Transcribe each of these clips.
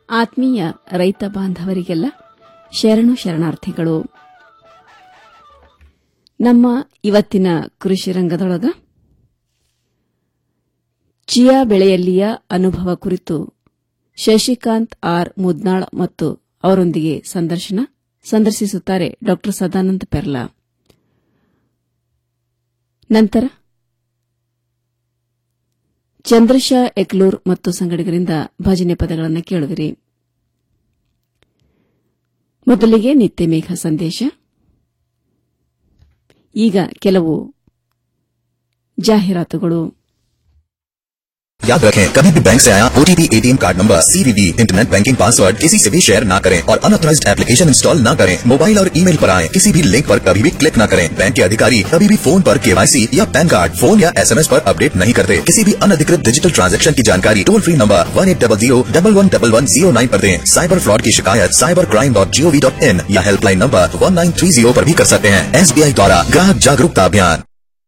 ಆತ್ಮೀಯ ರೈತ ಬಾಂಧವರಿಗೆಲ್ಲ ಶರಣು ಶರಣಾರ್ಥಿಗಳು ನಮ್ಮ ಇವತ್ತಿನ ಕೃಷಿ ರಂಗದೊಳಗ ಚಿಯಾ ಬೆಳೆಯಲ್ಲಿಯ ಅನುಭವ ಕುರಿತು ಶಶಿಕಾಂತ್ ಆರ್ ಮುದ್ನಾಳ್ ಮತ್ತು ಅವರೊಂದಿಗೆ ಸಂದರ್ಶನ ಸಂದರ್ಶಿಸುತ್ತಾರೆ ಡಾ ಸದಾನಂದ ಪೆರ್ಲಾ ನಂತರ ಚಂದ್ರಶಾ ಎಕ್ಲೂರ್ ಮತ್ತು ಸಂಗಡಿಗರಿಂದ ಭಜನೆ ಪದಗಳನ್ನು ಕೇಳುವಿರಿ ಮೊದಲಿಗೆ ನಿತ್ಯ ಮೇಘ ಸಂದೇಶ ಈಗ ಕೆಲವು ಜಾಹೀರಾತುಗಳು याद रखें कभी भी बैंक से आया OTP ATM card number CVV internet banking password किसी से भी शेयर न करें और अनऑथराइज्ड एप्लीकेशन इंस्टॉल न करें मोबाइल और ईमेल पर आए किसी भी लिंक पर कभी भी क्लिक न करें बैंक के अधिकारी कभी भी फोन पर केवाईसी या पैन कार्ड फोन या एसएमएस पर अपडेट नहीं करते किसी भी अनधिकृत डिजिटल ट्रांजैक्शन की जानकारी toll free number one eight double zero double one double one zero nine पर दें साइबर फ्रॉड की शिकायत cyber crime dot G O V dot in या helpline number one nine three zero पर भी कर सकते हैं एसबीआई द्वारा ग्राहक जागरूकता अभियान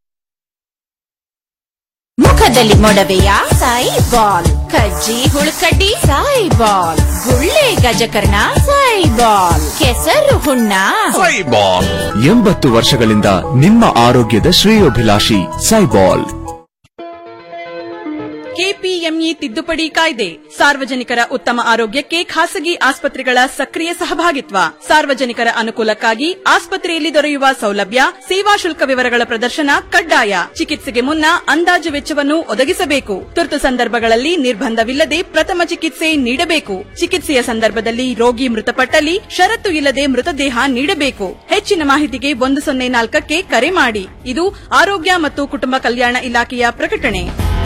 ಮುಖದಲ್ಲಿ ಮೊಡವೆಯ ಸಾಯಿ ಬಾಲ್ ಕಜ್ಜಿ ಹುಳುಕಡ್ಡಿ ಸಾಯಿ ಬಾಲ್ ಗುಳ್ಳೆ ಗಜಕರ್ಣ ಸಾಯಿ ಬಾಲ್ ಕೆಸರು ಹುಣ್ಣ ಸೈಬಾಲ್ ಎಂಬತ್ತು ವರ್ಷಗಳಿಂದ ನಿಮ್ಮ ಆರೋಗ್ಯದ ಶ್ರೇಯೋಭಿಲಾಷಿ ಸೈಬಾಲ್ ಕೆಪಿಎಂಇ ತಿದ್ದುಪಡಿ ಕಾಯ್ದೆ ಸಾರ್ವಜನಿಕರ ಉತ್ತಮ ಆರೋಗ್ಯಕ್ಕೆ ಖಾಸಗಿ ಆಸ್ಪತ್ರೆಗಳ ಸಕ್ರಿಯ ಸಹಭಾಗಿತ್ವ ಸಾರ್ವಜನಿಕರ ಅನುಕೂಲಕ್ಕಾಗಿ ಆಸ್ಪತ್ರೆಯಲ್ಲಿ ದೊರೆಯುವ ಸೌಲಭ್ಯ ಸೇವಾ ಶುಲ್ಕ ವಿವರಗಳ ಪ್ರದರ್ಶನ ಕಡ್ಡಾಯ ಚಿಕಿತ್ಸೆಗೆ ಮುನ್ನ ಅಂದಾಜು ವೆಚ್ಚವನ್ನು ಒದಗಿಸಬೇಕು ತುರ್ತು ಸಂದರ್ಭಗಳಲ್ಲಿ ನಿರ್ಬಂಧವಿಲ್ಲದೆ ಪ್ರಥಮ ಚಿಕಿತ್ಸೆ ನೀಡಬೇಕು ಚಿಕಿತ್ಸೆಯ ಸಂದರ್ಭದಲ್ಲಿ ರೋಗಿ ಮೃತಪಟ್ಟಲ್ಲಿ ಷರತ್ತು ಇಲ್ಲದೆ ಮೃತದೇಹ ನೀಡಬೇಕು ಹೆಚ್ಚಿನ ಮಾಹಿತಿಗೆ ಒಂದು ಸೊನ್ನೆ ನಾಲ್ಕಕ್ಕೆ ಕರೆ ಮಾಡಿ ಇದು ಆರೋಗ್ಯ ಮತ್ತು ಕುಟುಂಬ ಕಲ್ಯಾಣ ಇಲಾಖೆಯ ಪ್ರಕಟಣೆ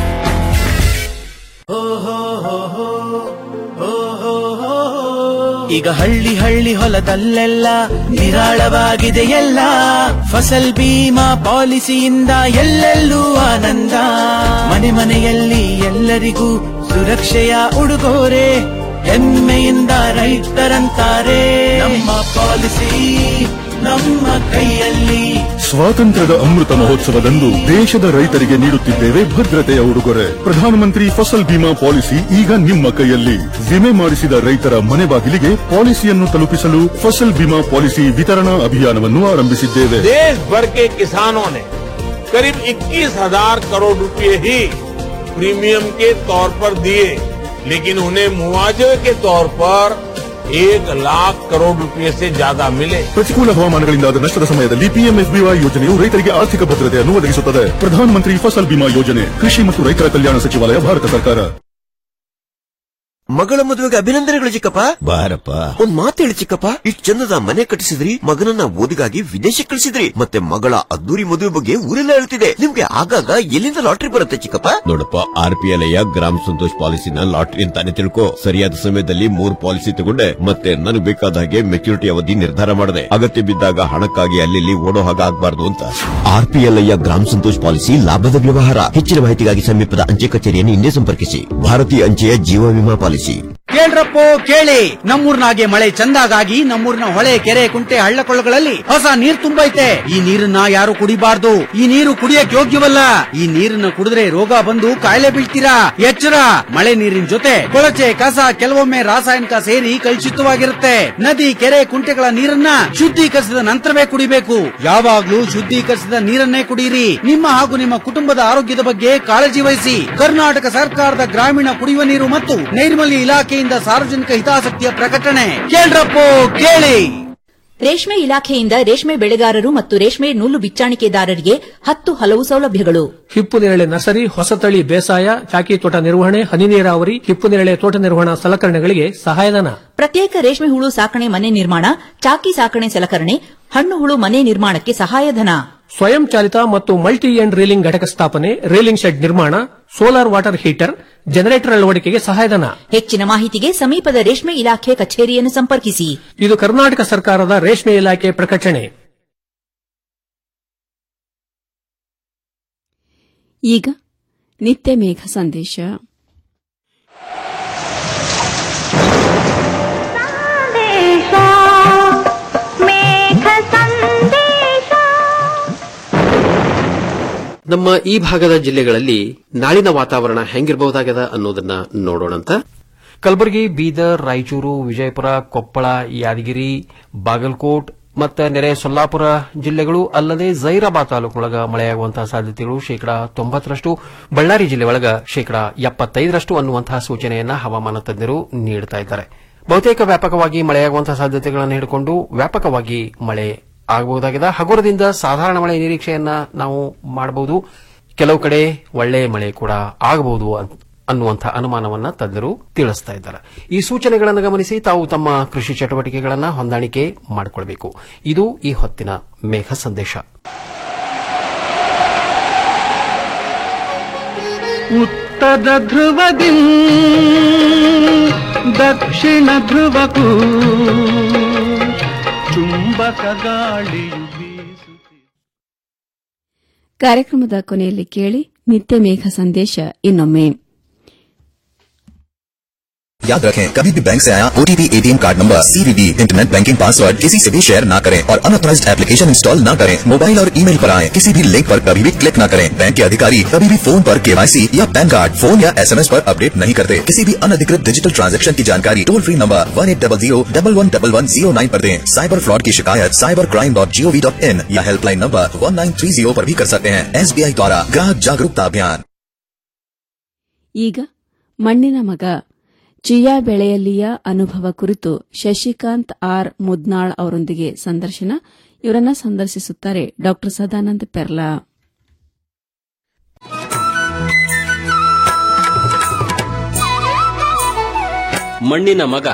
ಈಗ ಹಳ್ಳಿ ಹಳ್ಳಿ ಹೊಲದಲ್ಲೆಲ್ಲ ನಿರಾಳವಾಗಿದೆ ಎಲ್ಲ ಫಸಲ್ ಬೀಮಾ ಪಾಲಿಸಿಯಿಂದ ಎಲ್ಲೆಲ್ಲೂ ಆನಂದ ಮನೆ ಮನೆಯಲ್ಲಿ ಎಲ್ಲರಿಗೂ ಸುರಕ್ಷೆಯ ಉಡುಗೊರೆ ಹೆಮ್ಮೆಯಿಂದ ರೈತರಂತಾರೆ ನಮ್ಮ ಪಾಲಿಸಿ ನಮ್ಮ ಕೈಯಲ್ಲಿ ಸ್ವಾತಂತ್ರ್ಯದ ಅಮೃತ ಮಹೋತ್ಸವದಂದು ದೇಶದ ರೈತರಿಗೆ ನೀಡುತ್ತಿದ್ದೇವೆ ಭದ್ರತೆಯ ಉಡುಗೊರೆ ಪ್ರಧಾನಮಂತ್ರಿ ಫಸಲ್ ಬಿಮಾ ಪಾಲಿಸಿ ಈಗ ನಿಮ್ಮ ಕೈಯಲ್ಲಿ ವಿಮೆ ಮಾಡಿಸಿದ ರೈತರ ಮನೆ ಬಾಗಿಲಿಗೆ ಪಾಲಿಸಿಯನ್ನು ತಲುಪಿಸಲು ಫಸಲ್ ಬಿಮಾ ಪಾಲಿಸಿ ವಿತರಣಾ ಅಭಿಯಾನವನ್ನು ಆರಂಭಿಸಿದ್ದೇವೆ देश भर के किसानों ने करीब 21,000 करोड़ रुपए ही प्रीमियम के तौर पर दिए लेकिन उन्हें मुआवजे के तौर पर एक लाख करोड़ रुपए से ज्यादा मिले ಪ್ರತಿಕೂಲ ಹವಾಮಾನಗಳಿಂದಾದ ನಷ್ಟದ ಸಮಯದಲ್ಲಿ ಪಿಎಂಎಫ್ಬಿವೈ ಯೋಜನೆಯು ರೈತರಿಗೆ ಆರ್ಥಿಕ ಭದ್ರತೆಯನ್ನು ಒದಗಿಸುತ್ತದೆ ಪ್ರಧಾನಮಂತ್ರಿ ಫಸಲ್ ಬಿಮಾ ಯೋಜನೆ ಕೃಷಿ ಮತ್ತು ರೈತರ ಕಲ್ಯಾಣ ಸಚಿವಾಲಯ ಭಾರತ ಸರ್ಕಾರ ಮಗಳ ಮದುವೆಗೆ ಅಭಿನಂದನೆಗಳು ಚಿಕ್ಕಪ್ಪ ಬಾರಪ್ಪ ಒಂದ್ ಮಾತು ಹೇಳಿ ಚಿಕ್ಕಪ್ಪ ಇಷ್ಟು ಚಂದದ ಮನೆ ಕಟ್ಟಿಸಿದ್ರಿ ಮಗನನ್ನ ಓದಿಗಾಗಿ ವಿದೇಶಕ್ಕೆ ಕಳಿಸಿದ್ರಿ ಮತ್ತೆ ಮಗಳ ಅದ್ದೂರಿ ಮದುವೆ ಬಗ್ಗೆ ಊರೆಲ್ಲ ಹೇಳ್ತಿದೆ ನಿಮ್ಗೆ ಆಗಾಗ ಎಲ್ಲಿಂದ ಲಾಟ್ರಿ ಬರುತ್ತೆ ಚಿಕ್ಕಪ್ಪ ನೋಡಪ್ಪ ಆರ್ ಪಿ ಎಲ್ ಗ್ರಾಮ ಸಂತೋಷ್ ಪಾಲಿಸಿನ ಲಾಟ್ರಿ ಅಂತಾನೆ ತಿಳ್ಕೊ ಸರಿಯಾದ ಸಮಯದಲ್ಲಿ ಮೂರ್ ಪಾಲಿಸಿ ತಗೊಂಡೆ ಮತ್ತೆ ನನಗೆ ಬೇಕಾದ ಹಾಗೆ ಮೆಚುರಿಟಿ ಅವಧಿ ನಿರ್ಧಾರ ಮಾಡಿದೆ ಅಗತ್ಯ ಬಿದ್ದಾಗ ಹಣಕ್ಕಾಗಿ ಅಲ್ಲಿ ಓಡೋ ಹಾಗೆ ಆಗ್ಬಾರ್ದು ಅಂತ ಆರ್ ಪಿ ಎಲ್ ಗ್ರಾಮ ಸಂತೋಷ್ ಪಾಲಿಸಿ ಲಾಭದ ವ್ಯವಹಾರ ಹೆಚ್ಚಿನ ಮಾಹಿತಿಗಾಗಿ ಸಮೀಪದ ಅಂಚೆ ಕಚೇರಿಯನ್ನು ಹಿಂದೆ ಸಂಪರ್ಕಿಸಿ ಭಾರತೀಯ ಅಂಚೆಯ ಜೀವ ವಿಮಾ ಪಾಲಿಸಿ ಕೇಳ್ರಪ್ಪೋ ಕೇಳಿ ನಮ್ಮೂರ್ನಾಗೆ ಮಳೆ ಚಂದಾಗಾಗಿ ನಮ್ಮೂರಿನ ಹೊಳೆ ಕೆರೆ ಕುಂಟೆ ಹಳ್ಳಕೊಳ್ಳಗಳಲ್ಲಿ ಹೊಸ ನೀರ್ ತುಂಬೈತೆ ಈ ನೀರನ್ನ ಯಾರು ಕುಡಿಬಾರ್ದು ಈ ನೀರು ಕುಡಿಯಕ್ ಯೋಗ್ಯವಲ್ಲ ಈ ನೀರನ್ನ ಕುಡಿದ್ರೆ ರೋಗ ಬಂದು ಕಾಯಿಲೆ ಬೀಳ್ತೀರಾ ಎಚ್ಚರ ಮಳೆ ನೀರಿನ ಜೊತೆ ಕೊಳಚೆ ಕಸ ಕೆಲವೊಮ್ಮೆ ರಾಸಾಯನಿಕ ಸೇರಿ ಕಲುಷಿತವಾಗಿರುತ್ತೆ ನದಿ ಕೆರೆ ಕುಂಟೆಗಳ ನೀರನ್ನ ಶುದ್ಧೀಕರಿಸಿದ ನಂತರವೇ ಕುಡಿಬೇಕು ಯಾವಾಗ್ಲೂ ಶುದ್ಧೀಕರಿಸಿದ ನೀರನ್ನೇ ಕುಡಿಯಿರಿ ನಿಮ್ಮ ಹಾಗೂ ನಿಮ್ಮ ಕುಟುಂಬದ ಆರೋಗ್ಯದ ಬಗ್ಗೆ ಕಾಳಜಿ ವಹಿಸಿ ಕರ್ನಾಟಕ ಸರ್ಕಾರದ ಗ್ರಾಮೀಣ ಕುಡಿಯುವ ನೀರು ಮತ್ತು ನೈರ್ಮಲ್ಯ ಇಲಾಖೆಯಿಂದ ಸಾರ್ವಜನಿಕ ಹಿತಾಸಕ್ತಿಯ ಪ್ರಕಟಣೆ ಕೇಳ್ರಪ್ಪೋ ಕೇಳಿ ರೇಷ್ಮೆ ಇಲಾಖೆಯಿಂದ ರೇಷ್ಮೆ ಬೆಳೆಗಾರರು ಮತ್ತು ರೇಷ್ಮೆ ನೂಲು ಬಿಚ್ಚಾಣಿಕೆದಾರರಿಗೆ ಹತ್ತು ಹಲವು ಸೌಲಭ್ಯಗಳು ಹಿಪ್ಪು ನೇರಳೆ ನರ್ಸರಿ ಹೊಸತಳಿ ಬೇಸಾಯ ಚಾಕಿ ತೋಟ ನಿರ್ವಹಣೆ ಹನಿ ನೀರಾವರಿ ಹಿಪ್ಪು ನೇರಳೆ ತೋಟ ನಿರ್ವಹಣಾ ಸಲಕರಣೆಗಳಿಗೆ ಸಹಾಯಧನ ಪ್ರತ್ಯೇಕ ರೇಷ್ಮೆ ಹುಳು ಸಾಕಣೆ ಮನೆ ನಿರ್ಮಾಣ ಚಾಕಿ ಸಾಕಣೆ ಸಲಕರಣೆ ಹಣ್ಣು ಹುಳು ಮನೆ ನಿರ್ಮಾಣಕ್ಕೆ ಸಹಾಯಧನ ಸ್ವಯಂ ಚಾಲಿತ ಮತ್ತು ಮಲ್ಟಿ ಎಂಡ್ ರೀಲಿಂಗ್ ಘಟಕ ಸ್ಥಾಪನೆ ರೀಲಿಂಗ್ ಶೆಡ್ ನಿರ್ಮಾಣ ಸೋಲಾರ್ ವಾಟರ್ ಹೀಟರ್ ಜನರೇಟರ್ ಅಳವಡಿಕೆಗೆ ಸಹಾಯಧನ ಹೆಚ್ಚಿನ ಮಾಹಿತಿಗೆ ಸಮೀಪದ ರೇಷ್ಮೆ ಇಲಾಖೆ ಕಚೇರಿಯನ್ನು ಸಂಪರ್ಕಿಸಿ ಇದು ಕರ್ನಾಟಕ ಸರ್ಕಾರದ ರೇಷ್ಮೆ ಇಲಾಖೆ ಪ್ರಕಟಣೆ ಈಗ ನಿತ್ಯ ಮೇಘ ಸಂದೇಶ ನಮ್ಮ ಈ ಭಾಗದ ಜಿಲ್ಲೆಗಳಲ್ಲಿ ನಾಳಿನ ವಾತಾವರಣ ಹೆಂಗಿರಬಹುದಾಗ್ಯದ ಅನ್ನೋದನ್ನ ನೋಡೋಣಂತ ಕಲಬುರಗಿ ಬೀದರ್ ರಾಯಚೂರು ವಿಜಯಪುರ ಕೊಪ್ಪಳ ಯಾದಗಿರಿ ಬಾಗಲಕೋಟ್ ಮತ್ತು ನೆರೆ ಸೊಲ್ಲಾಪುರ ಜಿಲ್ಲೆಗಳು ಅಲ್ಲದೆ ಜೈರಾಬಾದ್ ತಾಲೂಕಿನೊಳಗ ಮಳೆಯಾಗುವಂತಹ ಸಾಧ್ಯತೆಗಳು ಶೇಕಡಾ ತೊಂಬತ್ತರಷ್ಟು ಬಳ್ಳಾರಿ ಜಿಲ್ಲೆ ಒಳಗ ಶೇಕಡಾ ಎಪ್ಪತ್ತೈದರಷ್ಟು ಅನ್ನುವಂತಹ ಸೂಚನೆಯನ್ನ ಹವಾಮಾನ ತಜ್ಞರು ನೀಡುತ್ತಾ ಇದ್ದಾರೆ ಬಹುತೇಕ ವ್ಯಾಪಕವಾಗಿ ಮಳೆಯಾಗುವಂತಹ ಸಾಧ್ಯತೆಗಳನ್ನು ಹಿಡಿಕೊಂಡು ವ್ಯಾಪಕವಾಗಿ ಮಳೆ ಆಗಬಹುದಾಗಿದೆ ಹಗುರದಿಂದ ಸಾಧಾರಣ ಮಳೆ ನಿರೀಕ್ಷೆಯನ್ನ ನಾವು ಮಾಡಬಹುದು ಕೆಲವು ಕಡೆ ಒಳ್ಳೆ ಮಳೆ ಕೂಡ ಆಗಬಹುದು ಅಂತ- ಅನ್ನುವಂಥ ಅನುಮಾನವನ್ನ ತಜ್ಞರು ತಿಳಿಸ್ತಾ ಇದ್ದಾರೆ ಈ ಸೂಚನೆಗಳನ್ನು ಗಮನಿಸಿ ತಾವು ತಮ್ಮ ಕೃಷಿ ಚಟುವಟಿಕೆಗಳನ್ನು ಹೊಂದಾಣಿಕೆ ಮಾಡಿಕೊಳ್ಳಬೇಕು ಇದು ಈ ಹೊತ್ತಿನ ಮೇಘ ಸಂದೇಶ ಉತ್ತರ ಧ್ರುವದಿ ದಕ್ಷಿಣ ಧ್ರುವಕ್ಕೂ ಚುಂಬಕ ಗಾಳಿಯು ಕಾರ್ಯಕ್ರಮದ ಕೊನೆಯಲ್ಲಿ ಕೇಳಿ ನಿತ್ಯ ಮೇಘ ಸಂದೇಶ ಇನ್ನೊಮ್ಮೆ याद रखें कभी भी बैंक से आया OTP ATM card number CVV internet banking password किसी से भी शेयर ना करें और अनऑथराइज्ड एप्लीकेशन इंस्टॉल ना करें मोबाइल और ईमेल पर आए किसी भी लिंक पर कभी भी क्लिक ना करें बैंक के अधिकारी कभी भी फोन पर केवाईसी या पैन कार्ड फोन या एसएमएस पर अपडेट नहीं करते किसी भी अनधिकृत डिजिटल ट्रांजैक्शन की जानकारी toll free number one eight double zero double one double one zero nine पर दें साइबर फ्रॉड की शिकायत cyber crime dot G O V dot in या helpline number one nine three zero पर भी कर सकते हैं एसबीआई द्वारा ग्राहक जागरूकता अभियान ಈಗ ಮಣ್ಣಿನ ಮಗ ಚಿಯಾ ಬೆಳೆಯಲ್ಲಿಯ ಅನುಭವ ಕುರಿತು ಶಶಿಕಾಂತ್ ಆರ್ ಮುದ್ನಾಳ್ ಅವರೊಂದಿಗೆ ಸಂದರ್ಶನ ಇವರನ್ನ ಸಂದರ್ಶಿಸುತ್ತಾರೆ ಡಾ ಸದಾನಂದ ಪೆರ್ಲಾ ಮಣ್ಣಿನ ಮಗ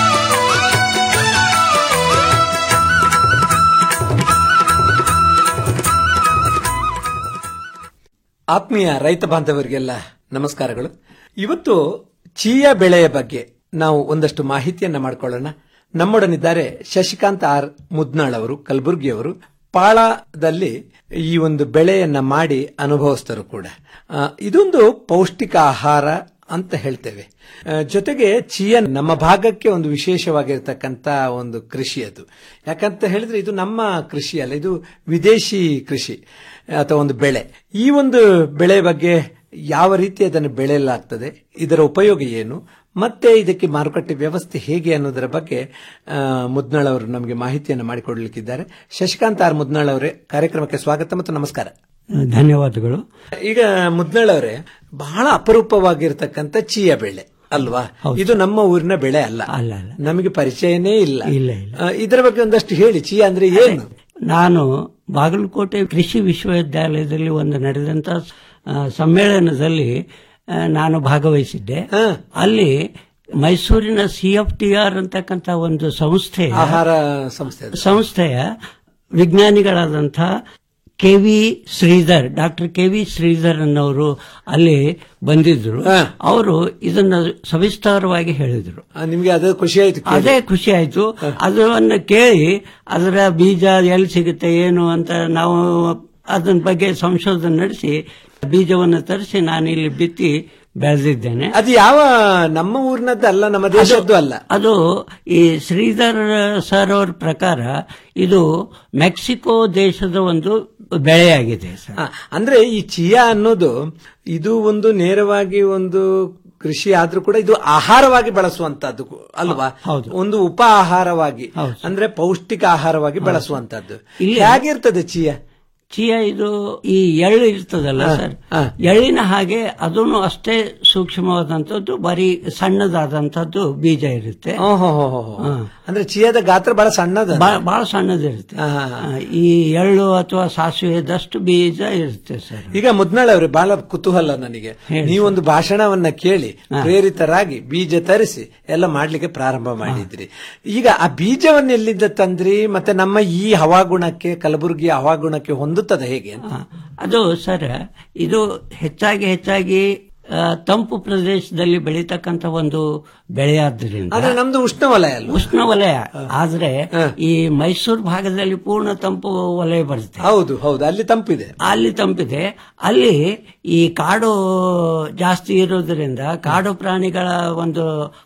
ಆತ್ಮೀಯ ರೈತ ಬಾಂಧವರಿಗೆಲ್ಲ ನಮಸ್ಕಾರಗಳು ಇವತ್ತು ಚೀಯಾ ಬೆಳೆಯ ಬಗ್ಗೆ ನಾವು ಒಂದಷ್ಟು ಮಾಹಿತಿಯನ್ನ ಮಾಡಿಕೊಳ್ಳೋಣ ನಮ್ಮೊಡನಿದ್ದಾರೆ ಶಶಿಕಾಂತ್ ಆರ್ ಮುದ್ನಾಳ್ ಅವರು ಕಲಬುರಗಿಯವರು ಪಾಳದಲ್ಲಿ ಈ ಒಂದು ಬೆಳೆಯನ್ನ ಮಾಡಿ ಅನುಭವಿಸ್ತರು ಕೂಡ ಆ, ಇದೊಂದು ಪೌಷ್ಟಿಕ ಆಹಾರ ಅಂತ ಹೇಳ್ತೇವೆ ಆ, ಜೊತೆಗೆ ಚಿಯಾ ನಮ್ಮ ಭಾಗಕ್ಕೆ ಒಂದು ವಿಶೇಷವಾಗಿರ್ತಕ್ಕಂಥ ಒಂದು ಕೃಷಿ ಅದು ಯಾಕಂತ ಹೇಳಿದ್ರೆ ಇದು ನಮ್ಮ ಕೃಷಿ ಅಲ್ಲ ಇದು ವಿದೇಶಿ ಕೃಷಿ ಅಥವಾ ಒಂದು ಬೆಳೆ ಈ ಒಂದು ಬೆಳೆ ಬಗ್ಗೆ ಯಾವ ರೀತಿ ಅದನ್ನು ಬೆಳೆಯಲಾಗ್ತದೆ ಇದರ ಉಪಯೋಗ ಏನು ಮತ್ತೆ ಇದಕ್ಕೆ ಮಾರುಕಟ್ಟೆ ವ್ಯವಸ್ಥೆ ಹೇಗೆ ಅನ್ನೋದರ ಬಗ್ಗೆ ಆ, ಮುದ್ನಾಳ್ ಅವರು ನಮಗೆ ಮಾಹಿತಿಯನ್ನು ಮಾಡಿಕೊಡ್ಲಿಕ್ಕಿದ್ದಾರೆ ಶಶಿಕಾಂತ್ ಆರ್ ಮುದ್ನಾಳ್ ಅವರೇ ಕಾರ್ಯಕ್ರಮಕ್ಕೆ ಸ್ವಾಗತ ಮತ್ತು ನಮಸ್ಕಾರ ಧನ್ಯವಾದಗಳು ಈಗ ಮುದ್ನಾಳ್ ಅವರೇ ಬಹಳ ಅಪರೂಪವಾಗಿರ್ತಕ್ಕಂಥ ಚೀಯಾ ಬೆಳೆ ಅಲ್ವಾ ಇದು ನಮ್ಮ ಊರಿನ ಬೆಳೆ ಅಲ್ಲ ಅಲ್ಲ ಅಲ್ಲ ನಮಗೆ ಪರಿಚಯನೇ ಇಲ್ಲ ಇಲ್ಲ ಇಲ್ಲ ಆ, ಇದರ ಬಗ್ಗೆ ಒಂದಷ್ಟು ಹೇಳಿ ಚೀಯಾ ಅಂದ್ರೆ ಏನು ನಾನು ಬಾಗಲಕೋಟೆ ಕೃಷಿ ವಿಶ್ವವಿದ್ಯಾಲಯದಲ್ಲಿ ಒಂದು ನಡೆದಂತ ಆ, ಸಮ್ಮೇಳನದಲ್ಲಿ ಆ, ನಾನು ಭಾಗವಹಿಸಿದ್ದೆ ಅಲ್ಲಿ ಮೈಸೂರಿನ ಸಿಎಫ್ಟಿಆರ್ ಅಂತಕ್ಕಂಥ ಒಂದು ಸಂಸ್ಥೆ ಆಹಾರ ಸಂಸ್ಥೆ ಅದು. ಸಂಸ್ಥೆಯ ವಿಜ್ಞಾನಿಗಳಾದಂಥ K V Shridhar doctor K V Shridhar ಅನ್ನೋರು ಅಲ್ಲಿ ಬಂದಿದ್ರು ಅವರು ಇದನ್ನ ಸವಿಸ್ತಾರವಾಗಿ ಹೇಳಿದ್ರು ಆ, ನಿಮ್ಗೆ ಅದು ಖುಷಿ ಆಯ್ತು ಕೇಳಿ. ಅದೇ ಖುಷಿ ಆಯ್ತು ಅದನ್ನ ಕೇಳಿ ಅದರ ಬೀಜ ಎಲ್ಲಿ ಸಿಗುತ್ತೆ ಏನು ಅಂತ ನಾವು ಅದನ್ನ ಬಗ್ಗೆ ಸಂಶೋಧನೆ ನಡೆಸಿ ಬೀಜವನ್ನು ತರಿಸಿ ನಾನು ಇಲ್ಲಿ ಬಿತ್ತಿ ಬೆಳೆದಿದ್ದೇನೆ ಅದು ಯಾವ ನಮ್ಮ ಊರಿನದ್ದು ಅಲ್ಲ ನಮ್ಮ ದೇಶದ್ದು ಅಲ್ಲ ಅದು ಈ ಶ್ರೀಧರ್ ಸರ್ ಅವ್ರ ಪ್ರಕಾರ ಇದು ಮೆಕ್ಸಿಕೋ ದೇಶದ ಒಂದು ಬೆಳೆಯಾಗಿದೆ ಸರ್ ಆ, ಅಂದ್ರೆ ಈ ಚಿಯಾ ಅನ್ನೋದು ಇದು ಒಂದು ನೇರವಾಗಿ ಒಂದು ಕೃಷಿ ಆದ್ರೂ ಕೂಡ ಇದು ಆಹಾರವಾಗಿ ಬಳಸುವಂತದ್ದು ಅಲ್ವಾ ಒಂದು ಉಪ ಆಹಾರವಾಗಿ ಅಂದ್ರೆ ಪೌಷ್ಟಿಕ ಆಹಾರವಾಗಿ ಬಳಸುವಂತದ್ದು ಇಲ್ಲಿ- ಹೇಗಿರ್ತದೆ ಚಿಯಾ ಚಿಯಾ ಇದು ಈ ಎಳ್ಳು ಇರ್ತದಲ್ಲ ಹಾ, ಸರ್ ಹಾ. ಎಳ್ಳಿನ ಹಾಗೆ ಅದನ್ನು ಅಷ್ಟೇ ಸೂಕ್ಷ್ಮವಾದಂತದ್ದು ಬರೀ ಸಣ್ಣದಾದಂತದ್ದು ಬೀಜ ಇರುತ್ತೆ ಓಹೋಹೋಹೋ. ಹಾ. ಅಂದ್ರೆ ಚಿಯಾದ ಗಾತ್ರ ಬಹಳ ಸಣ್ಣದ ಬಾ- ಬಹಳ ಸಣ್ಣದಿರುತ್ತೆ ಆ, ಈ ಎಳ್ಳು ಅಥವಾ ಸಾಸಿವೆದಷ್ಟು ಬೀಜ ಇರುತ್ತೆ ಸರ್ ಈಗ ಮುದ್ನಾಳ್ ಅವ್ರೆ ಬಹಳ ಕುತೂಹಲ ನನಗೆ ನೀವೊಂದು ಭಾಷಣವನ್ನ ಕೇಳಿ ಪ್ರೇರಿತರಾಗಿ ಬೀಜ ತರಿಸಿ ಎಲ್ಲ ಮಾಡ್ಲಿಕ್ಕೆ ಪ್ರಾರಂಭ ಮಾಡಿದ್ರಿ ಈಗ ಆ ಬೀಜವನ್ನ ಎಲ್ಲಿಂದ ತಂದ್ರಿ ಮತ್ತೆ ನಮ್ಮ ಈ ಹವಾಗುಣಕ್ಕೆ ಕಲಬುರಗಿಯ ಹವಾಗುಣಕ್ಕೆ ಹೊಂದುತ್ತದೆ ಹೇಗೆ ಅಂತ ಅದು ಸರ್ ಇದು ಹೆಚ್ಚಾಗಿ ಹೆಚ್ಚಾಗಿ ಆ, ತಂಪು ಪ್ರದೇಶದಲ್ಲಿ ಬೆಳೀತಕ್ಕಂತ ಒಂದು ಬೆಳೆಯಾದ್ರಿಂದ ಆದ್ರೆ ನಮ್ದು ಉಷ್ಣವಲಯ ಅಲ್ಲ ಉಷ್ಣವಲಯ ಆದ್ರೆ ಈ ಮೈಸೂರು ಭಾಗದಲ್ಲಿ ಪೂರ್ಣ ತಂಪು ವಲಯ ಬರುತ್ತೆ ಹೌದು ಹೌದು ಅಲ್ಲಿ ತಂಪಿದೆ ಅಲ್ಲಿ ತಂಪಿದೆ ಅಲ್ಲಿ ಈ ಕಾಡು ಜಾಸ್ತಿ ಇರೋದ್ರಿಂದ ಕಾಡು ಪ್ರಾಣಿಗಳ ಒಂದು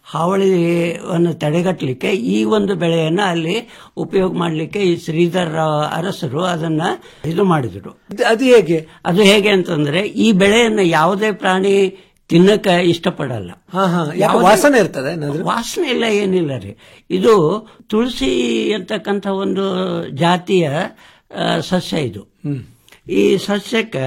ಹಾವಳಿಯನ್ನು ತಡೆಗಟ್ಟಲಿಕ್ಕೆ ಈ ಒಂದು ಬೆಳೆಯನ್ನ ಅಲ್ಲಿ ಉಪಯೋಗ ಮಾಡಲಿಕ್ಕೆ ಈ ಶ್ರೀಧರ್ ಅರಸರು ಅದನ್ನ ಇದು ಮಾಡಿದ್ರು ಅದು ಹೇಗೆ ಅದು ಹೇಗೆ ಅಂತಂದ್ರೆ ಈ ಬೆಳೆಯನ್ನು ಯಾವುದೇ ಪ್ರಾಣಿ ತಿನ್ನಕ ಇಷ್ಟಪಡಲ್ಲ ಹಾ ಹಾ ಯಾಕೆ ಯಾವುದೇ- ವಾಸನೆ ಇರ್ತದೆ ಏನಾದ್ರು ವಾಸನೆ ಇಲ್ಲ ಏನಿಲ್ಲ ರೀ ಇದು ತುಳಸಿ ಅಂತಕ್ಕಂಥ ಒಂದು ಜಾತಿಯ ಆ, ಸಸ್ಯ ಇದು ಈ ಸಸ್ಯಕ್ಕೆ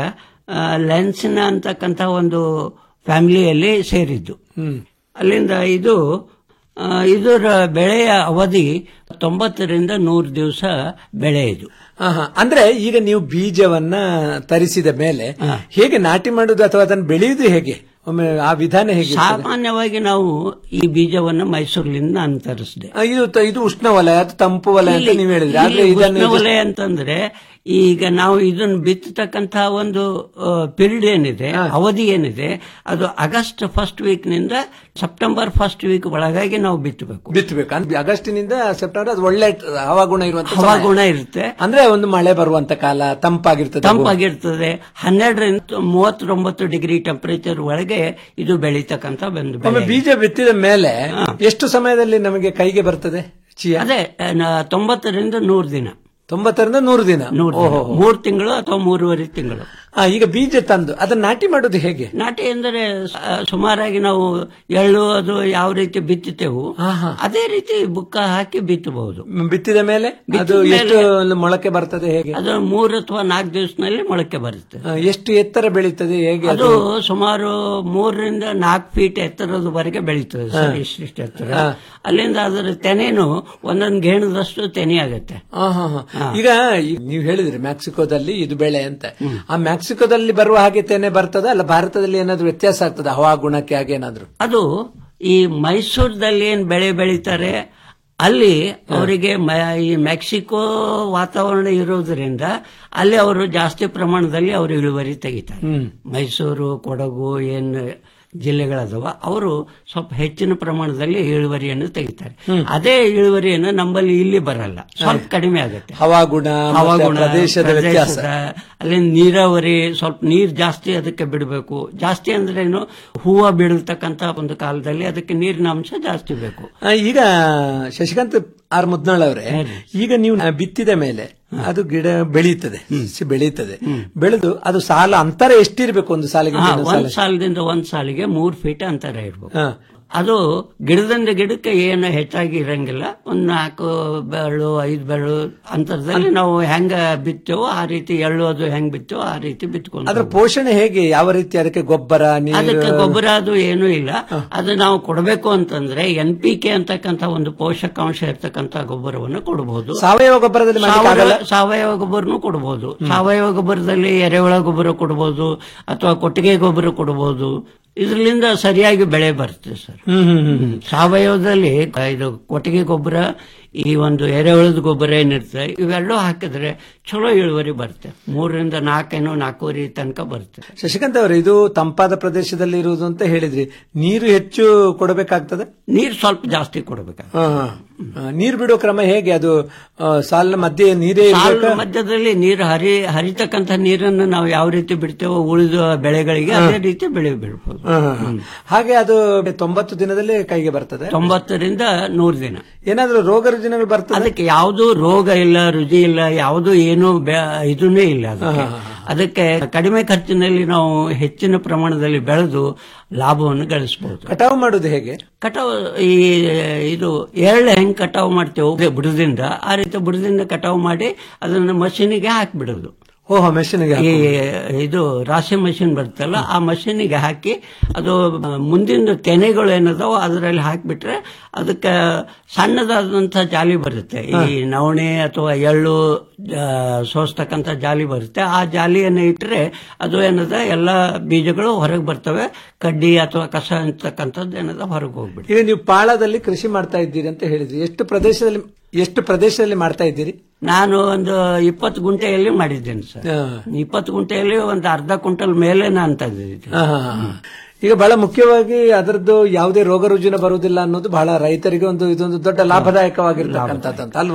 ಲೆನ್ಸಿನ ಅಂತಕ್ಕಂಥ ಒಂದು ಫ್ಯಾಮಿಲಿಯಲ್ಲಿ ಸೇರಿದ್ದು ಅಲ್ಲಿಂದ ಇದು ಆ, ಇದರ ಬೆಳೆಯ ಅವಧಿ ತೊಂಬತ್ತರಿಂದ ನೂರು ದಿವಸ ಬೆಳೆ ಇದು ಹಾ, ಹಾ. ಅಂದ್ರೆ ಈಗ ನೀವು ಬೀಜವನ್ನ ತರಿಸಿದ ಮೇಲೆ ಹೇಗೆ ನಾಟಿ ಮಾಡುದು ಅಥವಾ ಅದನ್ನು ಬೆಳೆಯುವುದು ಹೇಗೆ ಒಮ್ಮೆ ಆ ವಿಧಾನ ಹೇಗೆ ಸಾಮಾನ್ಯವಾಗಿ ನಾವು ಈ ಬೀಜವನ್ನು ಮೈಸೂರಿನಿಂದ ನಾನು ತರಿಸಿದೆ ಇದು ತ- ಇದು ಉಷ್ಣ ವಲಯ ಅದು ತಂಪು ವಲಯ ಅಂತ ನೀವು ಹೇಳಿದ್ರಿ ಆದ್ರೆ ಇದನ್ನು ಉಷ್ಣವಲಯ ಅಂತಂದ್ರೆ ಈಗ ನಾವು ಇದನ್ನು ಬಿತ್ತತಕ್ಕಂತ ಒಂದು ಪೀರಿಯಡ್ ಏನಿದೆ ಅವಧಿ ಏನಿದೆ ಅದು ಆಗಸ್ಟ್ ಫಸ್ಟ್ ವೀಕ್ ನಿಂದ ಸೆಪ್ಟೆಂಬರ್ ಫಸ್ಟ್ ವೀಕ್ ಒಳಗಾಗಿ ನಾವು ಬಿತ್ತಬೇಕು ಬಿತ್ತಬೇಕು ಅಂದ್ರೆ ಆಗಸ್ಟಿನಿಂದ ಸೆಪ್ಟೆಂಬರ್ ಅದು ಒಳ್ಳೆ ಹವಾಗುಣ ಇರುವಂತ ಹವಾಗುಣ ಇರುತ್ತೆ ಅಂದ್ರೆ ಒಂದು ಮಳೆ ಬರುವಂತ ಕಾಲ ತಂಪಾಗಿರ್ತದೆ ತಂಪಾಗಿರ್ತದೆ ಹನ್ನೆರಡರಿಂದ ಮೂವತ್ತೊಂಬತ್ತು ಡಿಗ್ರಿ ಟೆಂಪರೇಚರ್ ಒಳಗೆ ಇದು ಬೆಳೀತಕ್ಕಂತ ಒಂದು ಒಮ್ಮೆ ಬೆಳೆ ಬೀಜ ಬಿತ್ತಿದ ಮೇಲೆ ಎಷ್ಟು ಸಮಯದಲ್ಲಿ ನಮಗೆ ಕೈಗೆ ಬರ್ತದೆ ಚಿಯಾ ಅದೇ ಆ, ನ- ತೊಂಬತ್ತರಿಂದ ನೂರು ದಿನ ತೊಂಬತ್ತರಿಂದ ನೂರು ದಿನ ನೂರು ಓಹೋ. ಮೂರು ತಿಂಗಳು ಅಥವಾ ಮೂರುವರೆ ತಿಂಗಳು ಆ, ಈಗ ಬೀಜ ತಂದು ಅದನ್ನ ನಾಟಿ ಮಾಡೋದು ಹೇಗೆ ನಾಟಿ ಎಂದರೆ ಸ- ಸುಮಾರಾಗಿ ನಾವು ಎಳ್ಳು ಅದು ಯಾವ ರೀತಿ ಬಿತ್ತುತ್ತೇವು ಅದೇ ರೀತಿ ಬುಕ್ಕ ಹಾಕಿ ಬಿತ್ತಬಹುದು ಮ್, ಬಿತ್ತಿದ ಮೇಲೆ ಅದು ಬಿತ್ತಿದ ಎಷ್ಟು ಮೇಲೆ- ಒಂದು ಮೊಳಕೆ ಬರ್ತದೆ ಹೇಗೆ ಅದು ಮೂರು ಅಥವಾ ನಾಲ್ಕು ದಿವಸದಲ್ಲಿ ಮೊಳಕೆ ಬರುತ್ತೆ ಆ, ಎಷ್ಟು ಎತ್ತರ ಬೆಳೀತದೆ ಹೇಗೆ ಅದು ಸುಮಾರು ಮೂರರಿಂದ ನಾಲ್ಕು ಫೀಟ್ ಎತ್ತರದವರೆಗೆ ಬೆಳೀತದೆ ಸರ್ ಇಷ್ಟಿಷ್ಟು ಎತ್ತರ ಹಾ. ಅಲ್ಲಿಂದ ಅದರ ತೆನೆನು ಒಂದೊಂದು ಗೇಣದಷ್ಟು ತೆನೆ ಆಗುತ್ತೆ ಆ, ಹಾ, ಹಾ. ಈಗ ಈ- ನೀವು ಹೇಳಿದ್ರಿ ಮೆಕ್ಸಿಕೋದಲ್ಲಿ ಇದು ಬೆಳೆ ಅಂತ ಆ ಮೆಕ್ಸಿಕೋದಲ್ಲಿ ಬರುವ ಹಾಗೆ ತೆನೆ ಬರ್ತದ ಅಲ್ಲ ಭಾರತದಲ್ಲಿ ಏನಾದ್ರು ವ್ಯತ್ಯಾಸ ಆಗ್ತದ ಹವಾಗುಣಕ್ಕೆ ಹಾಗೆ ಏನಾದ್ರು ಅದು ಈ ಮೈಸೂರದಲ್ಲಿ ಏನ್ ಬೆಳೆ ಬೆಳೀತಾರೆ ಅಲ್ಲಿ ಅವರಿಗೆ ಮ- ಈ ಮೆಕ್ಸಿಕೋ ವಾತಾವರಣ ಇರೋದ್ರಿಂದ ಅಲ್ಲಿ ಅವರು ಜಾಸ್ತಿ ಪ್ರಮಾಣದಲ್ಲಿ ಅವರು ಇಳುವರಿ ತೆಗಿತಾರೆ ಮೈಸೂರು ಕೊಡಗು ಏನ್ ಜಿಲ್ಲೆಗಳದವ ಅವರು ಸ್ವಲ್ಪ ಹೆಚ್ಚಿನ ಪ್ರಮಾಣದಲ್ಲಿ ಇಳುವರಿಯನ್ನು ತೆಗಿತಾರೆ ಅದೇ ಇಳುವರಿಯನ್ನು ನಮ್ಮಲ್ಲಿ ಇಲ್ಲಿ ಬರಲ್ಲ ಸ್ವಲ್ಪ ಕಡಿಮೆ ಆಗುತ್ತೆ ಹವಾಗುಣ ಮತ್ತೆ ಹವಾಗುಣ ಪ್ರದೇಶದ ವ್ಯತ್ಯಾಸ ಪ್ರದೇಶದ, ಅಲ್ಲಿ ನೀರಾವರಿ ಸ್ವಲ್ಪ ನೀರ್ ಜಾಸ್ತಿ ಅದಕ್ಕೆ ಬಿಡಬೇಕು ಜಾಸ್ತಿ ಅಂದ್ರೇನು ಹೂವ ಬೀಳತಕ್ಕಂತ ಒಂದು ಕಾಲದಲ್ಲಿ ಅದಕ್ಕೆ ನೀರಿನ ಅಂಶ ಜಾಸ್ತಿ ಬೇಕು ಆ, ಈಗ ಶಶಿಕಾಂತ್ ಆರ್ ಮುದ್ನಾಳ್ ಅವರೇ ಈಗ ನೀವು ಆ, ಬಿತ್ತಿದ ಮೇಲೆ ಅದು ಗಿಡ ಬೆಳೀತದೆ ಸಸಿ ಬೆಳೀತದೆ ಬೆಳೆದು ಅದು ಸಾಲ ಅಂತರ ಎಷ್ಟಿರ್ಬೇಕು ಒಂದು ಸಾಲಿಗೆ ಹಾ, ಇನ್ನೊಂದು ಒಂದ್ ಸಾಲಿಗೆ? ಸಾಲದಿಂದ ಒಂದ್ ಸಾಲಿಗೆ ಮೂರ್ ಫೀಟ್ ಅಂತರ ಇರ್ಬೇಕು ಹಾ. ಅದು ಗಿಡದಿಂದ ಗಿಡಕ್ಕೆ ಏನು ಹೆಚ್ಚಾಗಿ ಇರಂಗಿಲ್ಲ ಒಂದ್ ನಾಲ್ಕು ಬೆರಳು ಐದು ಬೆರಳು ಅಂತರದಲ್ಲಿ ನಾವು ಹೆಂಗ ಬಿತ್ತೇವೋ ಆ ರೀತಿ ಎಳ್ಳು ಅದು ಹೆಂಗ್ ಬಿತ್ತೇವೋ ಆ ರೀತಿ ಬಿತ್ಕೊಂಡು ಅದ್ರ ಪೋಷಣೆ ಹೇಗೆ ಯಾವ ರೀತಿ ಅದಕ್ಕೆ ಗೊಬ್ಬರ ಅದಕ್ಕೆ ನೀರು ಗೊಬ್ಬರ ಅದು ಏನೂ ಇಲ್ಲ ಅದು ನಾವು ಕೊಡಬೇಕು ಅಂತಂದ್ರೆ ಎನ್ ಪಿ ಕೆ ಅಂತಕ್ಕಂಥ ಒಂದು ಪೋಷಕಾಂಶ ಇರ್ತಕ್ಕಂಥ ಗೊಬ್ಬರವನ್ನು ಕೊಡಬಹುದು ಸಾವಯವ ಗೊಬ್ಬರದಲ್ಲಿ ಮಾಡ್ಲಿಕ್ಕೆ ಆಗಲ್ಲ? ಸಾವಯವ ಗೊಬ್ಬರನು ಕೊಡಬಹುದು ಸಾವಯವ ಗೊಬ್ಬರದಲ್ಲಿ ಎರೆಹುಳ ಗೊಬ್ಬರ ಕೊಡಬಹುದು ಅಥವಾ ಕೊಟ್ಟಿಗೆ ಗೊಬ್ಬರ ಕೊಡಬಹುದು ಇದರಿಂದ ಸರಿಯಾಗಿ ಬೆಳೆ ಬರುತ್ತೆ ಸರ್ ಹ್ಮ್ ಹ್ಮ್ ಹ್ಮ್ ಹ್ಮ್. ಸಾವಯವದಲ್ಲಿ ಇದು ಕೊಟ್ಟಿಗೆ ಗೊಬ್ಬರ ಈ ಒಂದು ಎರೆಹುಳದ ಗೊಬ್ಬರ ಏನಿರುತ್ತೆ ಇವೆರಡೂ ಹಾಕಿದ್ರೆ ಚಲೋ ಇಳುವರಿ ಬರುತ್ತೆ ಮೂರರಿಂದ ನಾಲ್ಕೇನೋ ನಾಲ್ಕೂವರೆ ತನಕ ಬರುತ್ತೆ ಶಶಿಕಾಂತ್ ಅವರು ಇದು ತಂಪಾದ ಪ್ರದೇಶದಲ್ಲಿ ಇರುವುದು ಅಂತ ಹೇಳಿದ್ರಿ ನೀರು ಹೆಚ್ಚು ಕೊಡಬೇಕಾಗ್ತದೆ ನೀರು ಸ್ವಲ್ಪ ಜಾಸ್ತಿ ಕೊಡಬೇಕು ಹಾ, ಹಾ. ಆ, ನೀರು ಬಿಡೋ ಕ್ರಮ ಹೇಗೆ ಅದು ಆ, ಸಾಲಿನ ಮಧ್ಯೆ ನೀರೇ ಸಾಲು ಇರ್ಬೇಕಾ? ಮಧ್ಯದಲ್ಲಿ ನೀರು ಹರಿ ಹರಿತಕ್ಕಂಥ ನೀರನ್ನು ನಾವು ಯಾವ ರೀತಿ ಬಿಡ್ತೇವೋ ಉಳಿದ ಬೆಳೆಗಳಿಗೆ ಅದೇ ರೀತಿ ಬೆಳೆ ಬಿಡ್ಬೋದು ಹಾ, ಹಾ, ಹಾ. ಹಾಗೆ ಅದು ತೊಂಬತ್ತು ದಿನದಲ್ಲಿ ಕೈಗೆ ಬರ್ತದೆ ತೊಂಬತ್ತರಿಂದ ನೂರು ದಿನ ಏನಾದ್ರೂ ರೋಗ ರುಜಿನಗಳು ಬರ್ತದೆ ಅದಕ್ಕೆ ಯಾವುದು ರೋಗ ಇಲ್ಲ ರುಚಿ ಇಲ್ಲ ಯಾವುದು ಏನು ಇದನ್ನೇ ಇಲ್ಲ ಅದಕ್ಕೆ ಅದಕ್ಕೆ ಕಡಿಮೆ ಖರ್ಚಿನಲ್ಲಿ ನಾವು ಹೆಚ್ಚಿನ ಪ್ರಮಾಣದಲ್ಲಿ ಬೆಳೆದು ಲಾಭವನ್ನು ಗಳಿಸಬಹುದು ಕಟಾವು ಮಾಡುದು ಹೇಗೆ ಕಟಾವು ಈ ಇದು ಎಳ್ಳು ಹೆಂಗ್ ಕಟಾವು ಮಾಡ್ತೇವೆ ಬುಡದಿಂದ ಆ ರೀತಿ ಬುಡದಿಂದ ಕಟಾವು ಮಾಡಿ ಅದನ್ನ ಮಷೀನಿಗೆ ಹಾಕಿಬಿಡೋದು ಓಹೋ ಮೆಷಿನ್ಗೆ ಈ ಇದು ರಾಶಿ ಮಷಿನ್ ಬರುತ್ತಲ್ಲ ಆ ಮಷೀನಿಗೆ ಹಾಕಿ ಅದು ಮುಂದಿನ ತೆನೆಗಳು ಏನದಾವ ಅದರಲ್ಲಿ ಹಾಕಿಬಿಟ್ರೆ ಅದಕ್ಕೆ ಸಣ್ಣದಾದಂಥ ಜಾಲಿ ಬರುತ್ತೆ ಈ ನವಣೆ ಅಥವಾ ಎಳ್ಳು ಆ, ಸೋಸ್ತಕ್ಕಂಥ ಜಾಲಿ ಬರುತ್ತೆ ಆ ಜಾಲಿಯನ್ನು ಇಟ್ಟರೆ ಅದು ಏನದ ಎಲ್ಲ ಬೀಜಗಳು ಹೊರಗೆ ಬರ್ತವೆ ಕಡ್ಡಿ ಅಥವಾ ಕಸ ಅಂತಕ್ಕಂಥದ್ದು ಏನದ ಹೊರಗೆ ಹೋಗ್ಬಿಡುತ್ತೆ ಈಗ ನೀವು ಪಾಳದಲ್ಲಿ ಕೃಷಿ ಮಾಡ್ತಾ ಇದ್ದೀರಿ ಅಂತ ಹೇಳಿದ್ರಿ ಎಷ್ಟು ಪ್ರದೇಶದಲ್ಲಿ ಎಷ್ಟು ಪ್ರದೇಶದಲ್ಲಿ ಮಾಡ್ತಾ ಇದ್ದೀರಿ ನಾನು ಒಂದು ಇಪ್ಪತ್ತು ಗುಂಟೆಯಲ್ಲಿ ಮಾಡಿದ್ದೇನೆ ಸರ್ ಹಾ. ಇಪ್ಪತ್ತು ಗುಂಟೆಯಲ್ಲಿ ಒಂದು ಅರ್ಧ ಕ್ವಿಂಟಲ್ ಮೇಲೆ ನಾನು ತೆಗೆದಿದ್ದೀನಿ ಹಾ, ಹಾ, ಹಾ. ಈಗ ಬಹಳ ಮುಖ್ಯವಾಗಿ ಅದರದ್ದು ಯಾವುದೇ ರೋಗ ರುಜಿನ ಬರುವುದಿಲ್ಲ ಅನ್ನೋದು ಬಹಳ ರೈತರಿಗೆ ಒಂದು ಇದೊಂದು ದೊಡ್ಡ ಲಾಭದಾಯಕವಾಗಿರ್ತಕ್ಕಂಥದ್ದು ಅಂತ ಅಲ್ವಾ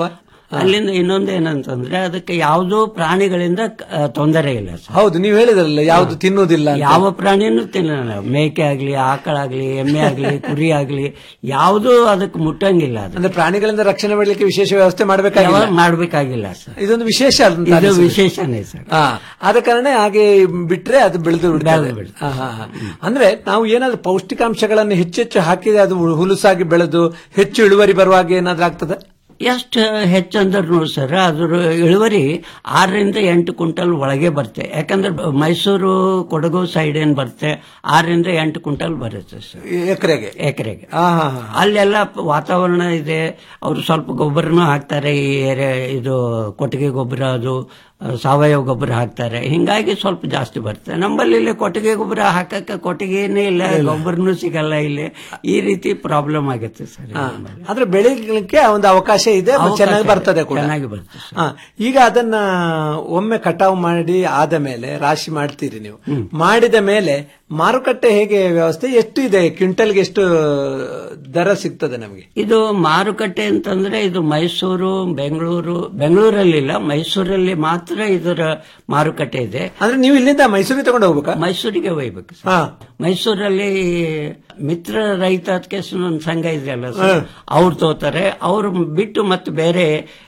ಅಲ್ಲಿಂದ ಇನ್ನೊಂದು ಏನಂತಂದ್ರೆ ಅದಕ್ಕೆ ಯಾವುದೋ ಪ್ರಾಣಿಗಳಿಂದ ಆ, ತೊಂದರೆ ಇಲ್ಲ ಸರ್ ಹೌದು ನೀವು ಹೇಳಿದ್ರಲ್ಲ ಯಾವ್ದು ತಿನ್ನುವುದಿಲ್ಲ ಅಂತ. ಯಾವ ಪ್ರಾಣಿನೂ ತಿನ್ನಲ್ಲ ಮೇಕೆ ಆಗ್ಲಿ ಆಕಳಾಗ್ಲಿ ಎಮ್ಮೆ ಆಗ್ಲಿ ಕುರಿ ಆಗ್ಲಿ ಯಾವುದೂ ಅದಕ್ಕೆ ಮುಟ್ಟಂಗಿಲ್ಲ ಅದು ಅಂದ್ರೆ ಪ್ರಾಣಿಗಳಿಂದ ರಕ್ಷಣೆ ಮಾಡಲಿಕ್ಕೆ ವಿಶೇಷ ವ್ಯವಸ್ಥೆ ಮಾಡಬೇಕಾಗಿಲ್ಲ ಯಾವ- ಮಾಡ್ಬೇಕಾಗಿಲ್ಲ ಸರ್ ಇದೊಂದು ವಿಶೇಷ ಅಂತ ಇದು ಅನಿಸುತ್ತೆ. ವಿಶೇಷನೇ ಸರ್ ಆ, ಆದ ಕಾರಣ ಹಾಗೆ ಬಿಟ್ರೆ ಅದು ಬೆಳೆದು ಬಿಡ್ತದೆ ಆ, ಹಾ, ಹಾ. ಅಂದ್ರೆ ನಾವು ಏನಾದ್ರೂ ಪೌಷ್ಟಿಕಾಂಶಗಳನ್ನು ಹೆಚ್ಚೆಚ್ಚು ಹಾಕಿದ್ರೆ ಅದು ಹುಲುಸಾಗಿ ಬೆಳೆದು ಹೆಚ್ಚು ಇಳುವರಿ ಬರುವಾಗ ಏನಾದ್ರೂ ಆಗ್ತದೆ ಎಷ್ಟು ಹೆಚ್ಚಂದ್ರೂ ಸರ್ ಅದ್ರ ಇಳುವರಿ ಆರರಿಂದ ಎಂಟು ಕ್ವಿಂಟಲ್ ಒಳಗೆ ಬರುತ್ತೆ ಯಾಕಂದ್ರೆ ಮೈಸೂರು ಕೊಡಗು ಸೈಡ್ ಏನ್ ಬರುತ್ತೆ ಆರರಿಂದ ಎಂಟು ಕ್ವಿಂಟಲ್ ಬರುತ್ತೆ ಸರ್ ಎಕರೆಗೆ ಎಕರೆಗೆ ಆ, ಹಾ, ಹಾ. ಅಲ್ಲೆಲ್ಲ ಪ- ವಾತಾವರಣ ಇದೆ ಅವರು ಸ್ವಲ್ಪ ಗೊಬ್ಬರನೂ ಹಾಕ್ತಾರೆ ಈ ಎರೆ ಇದು ಕೊಟ್ಟಿಗೆ ಗೊಬ್ಬರ ಅದು ಆ, ಸಾವಯವ ಗೊಬ್ಬರ ಹಾಕ್ತಾರೆ ಹಿಂಗಾಗಿ ಸ್ವಲ್ಪ ಜಾಸ್ತಿ ಬರುತ್ತೆ ನಮ್ಮಲ್ಲಿ ಇಲ್ಲಿ ಕೊಟ್ಟಿಗೆ ಗೊಬ್ಬರ ಹಾಕಕ್ಕೆ ಕೊಟ್ಟಿಗೆನೇ ಇಲ್ಲ ಗೊಬ್ಬರನೂ ಸಿಗಲ್ಲ ಇಲ್ಲಿ ಈ ರೀತಿ ಪ್ರಾಬ್ಲಮ್ ಆಗುತ್ತೆ ಸರ್ ಆ, ಆದ್ರೆ ಬೆಳಿಲಿಕ್ಕೆ ಒಂದು ಅವಕಾಶ ಇದೆ ಮತ್ತೆ ಅವಕಾಶ ಚೆನ್ನಾಗಿ ಇದೆ. ಬರ್ತದೆ ಕೂಡ ಚೆನ್ನಾಗಿ ಬರುತ್ತೆ ಆ, ಈಗ ಅದನ್ನ ಒಮ್ಮೆ ಕಟಾವು ಮಾಡಿ ಆದ ಮೇಲೆ ರಾಶಿ ಮಾಡ್ತೀರಿ ನೀವು ಮಾಡಿದ ಮೇಲೆ ಮಾರುಕಟ್ಟೆ ಹೇಗೆ ವ್ಯವಸ್ಥೆ ಎಷ್ಟು ಇದೆ ಕ್ವಿಂಟಲ್ಗೆ ಎಷ್ಟು ದರ ಸಿಗ್ತದೆ ನಮಗೆ ಇದು ಮಾರುಕಟ್ಟೆ ಅಂತಂದ್ರೆ ಇದು ಮೈಸೂರು ಬೆಂಗಳೂರು ಬೆಂಗಳೂರಲ್ಲಿಲ್ಲ ಮೈಸೂರಲ್ಲಿ ಮಾತ್ರ ಇದರ ಮಾರುಕಟ್ಟೆ ಇದೆ ಅಂದ್ರೆ ನೀವು ಇಲ್ಲಿಂದ ಮೈಸೂರಿಗೆ ತಗೊಂಡು ಹೋಗ್ಬೇಕಾ ಮೈಸೂರಿಗೆ ಒಯ್ಬೇಕು ಸರ್. ಹಾ ಮೈಸೂರಲ್ಲಿ ಮಿತ್ರ ರೈತ ಅದಕ್ಕೆ ಒಂದು ಸಂಘ ಇದೆಯಲ್ಲ ಸರ್ ಅವ್ರು ತೋತಾರೆ ಅವ್ರು ಬಿಟ್ಟು ಮತ್ತೆ ಬೇರೆ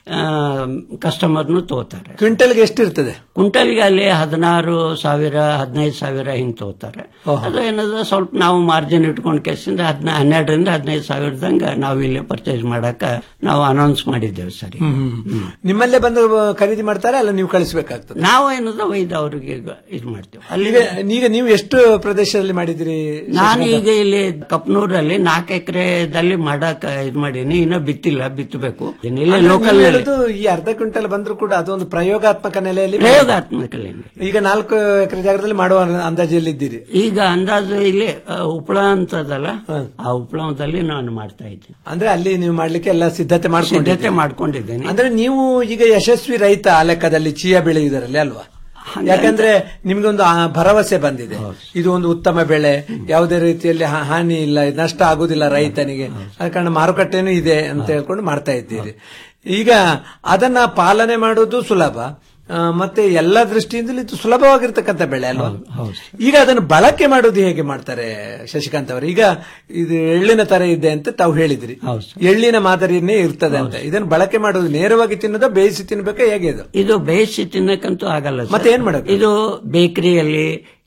ಕಸ್ಟಮರ್ನು ತೋತಾರೆ ಕ್ವಿಂಟಲ್ಗೆ ಎಷ್ಟು ಇರ್ತದೆ ಕುಂಟಲ್ಗೆ ಅಲ್ಲಿ ಹದಿನಾರು ಸಾವಿರ ಹದಿನೈದು ಸಾವಿರ ಹಿಂಗ್ ತಗೋತಾರೆ ಅದು ಏನದ ಸ್ವಲ್ಪ ನಾವು ಮಾರ್ಜಿನ್ ಇಟ್ಕೊಂಡ್ ಕೇಸಿಂದ ಹದಿನ ಹನ್ನೆರಡರಿಂದ ಹದಿನೈದು ಸಾವಿರದಂಗ ನಾವು ಇಲ್ಲಿ ಪರ್ಚೇಸ್ ಮಾಡಕ ನಾವು ಅನೌನ್ಸ್ ಮಾಡಿದ್ದೇವೆ ಸರ್ ಈಗ. ನಿಮ್ಮಲ್ಲೇ ಬಂದು ಖರೀದಿ ಮಾಡ್ತಾರೆ ಅಲ್ಲ ನೀವು ಕಳಿಸಬೇಕಾಗ್ತದೆ ನಾವು ಏನದ ಒಯ್ದು ಅವ್ರಿಗೆ ಇದು ಮಾಡ್ತೇವೆ ಅಲ್ಲಿ ಈಗ ಈಗ ನೀವು ಎಷ್ಟು ಪ್ರದೇಶದಲ್ಲಿ ಮಾಡಿದಿರಿ ನಾನು ಈಗ ಇಲ್ಲಿ ಕಪ್ನೂರಲ್ಲಿ ನಾಲ್ಕು ಎಕರೆದಲ್ಲಿ ಮಾಡಕ್ ಇದು ಮಾಡೀನಿ ಇನ್ನೂ ಬಿತ್ತಿಲ್ಲ ಬಿತ್ತಬೇಕು ಇಲ್ಲೇ ಅಂದ್ರೆ ಲೋಕಲ್ ನೀವು ಹೇಳುದು ಈ ಅರ್ಧ ಕ್ವಿಂಟಲ್ ಬಂದ್ರು ಕೂಡ ಅದೊಂದು ಪ್ರಯೋಗಾತ್ಮಕ ನೆಲೆಯಲ್ಲಿ ಪ್ರಯೋಗಾತ್ಮಕ ಲೆಕ್ಕ. ಈಗ ನಾಲ್ಕು ಎಕರೆ ಜಾಗದಲ್ಲಿ ಮಾಡುವ ಅಂದಾಜಲ್ಲಿ ಇದ್ದೀರಿ ಈಗ ಅಂದಾಜು ಇಲ್ಲಿ ಆ, ಉಪ್ಪಳ ಅಂತದಲ್ಲ ಆ ಉಪ್ಪಳದಲ್ಲಿ ನಾನು ಮಾಡ್ತಾ ಇದ್ದೀನಿ ಅಂದ್ರೆ ಅಲ್ಲಿ ನೀವು ಮಾಡ್ಲಿಕ್ಕೆ ಎಲ್ಲ ಸಿದ್ಧತೆ ಮಾಡ್ಕೊಂಡು ಸಿದ್ಧತೆ ಮಾಡ್ಕೊಂಡಿದ್ದೇನೆ ಅಂದ್ರೆ ನೀವು ಈಗ ಯಶಸ್ವಿ ರೈತ ಆ ಲೆಕ್ಕದಲ್ಲಿ ಚೀಯಾ ಬೆಳೆಯುವುದರಲ್ಲಿ ಅಲ್ವಾ ಯಾಕಂದ್ರೆ ನಿಮ್ಗೊಂದು ಆ ಭರವಸೆ ಬಂದಿದೆ ಇದು ಒಂದು ಉತ್ತಮ ಬೆಳೆ ಯಾವುದೇ ರೀತಿಯಲ್ಲಿ ಹಾ- ಹಾನಿ ಇಲ್ಲ ನಷ್ಟ ಆಗುದಿಲ್ಲ ರೈತನಿಗೆ ಅದ ಕಾರಣ ಮಾರುಕಟ್ಟೆನೂ ಇದೆ ಅಂತ ಹೇಳ್ಕೊಂಡು ಮಾಡ್ತಾ ಇದ್ದೀರಿ ಈಗ ಅದನ್ನ ಪಾಲನೆ ಮಾಡೋದು ಸುಲಭ ಆ, ಮತ್ತೆ ಎಲ್ಲ ದೃಷ್ಟಿಯಿಂದಲೂ ಇದು ಸುಲಭವಾಗಿರ್ತಕ್ಕಂಥ ಬೆಳೆ ಅಲ್ವಾ ಈಗ ಅದನ್ನು ಬಳಕೆ ಮಾಡೋದು ಹೇಗೆ ಮಾಡ್ತಾರೆ ಶಶಿಕಾಂತ್ ಅವರು ಈಗ ಇದು ಎಳ್ಳಿನ ತರ ಇದೆ ಅಂತ ತಾವು ಹೇಳಿದ್ರಿ ಎಳ್ಳಿನ ಮಾದರಿಯನ್ನೇ ಇರ್ತದೆ ಅಂತ ಇದನ್ನು ಬಳಕೆ ಮಾಡೋದು ನೇರವಾಗಿ ತಿನ್ನೋದ ಬೇಯಿಸಿ ತಿನ್ಬೇಕಾ ಹೇಗೆ ಇದು ಇದು ಬೇಯಿಸಿ ತಿನ್ನಕ್ಕಂತೂ ಆಗಲ್ಲ ಸರ್. ಮತ್ತೆ ಏನ್ ಮಾಡೋದು? ಇದು ಬೇಕರಿಯಲ್ಲಿ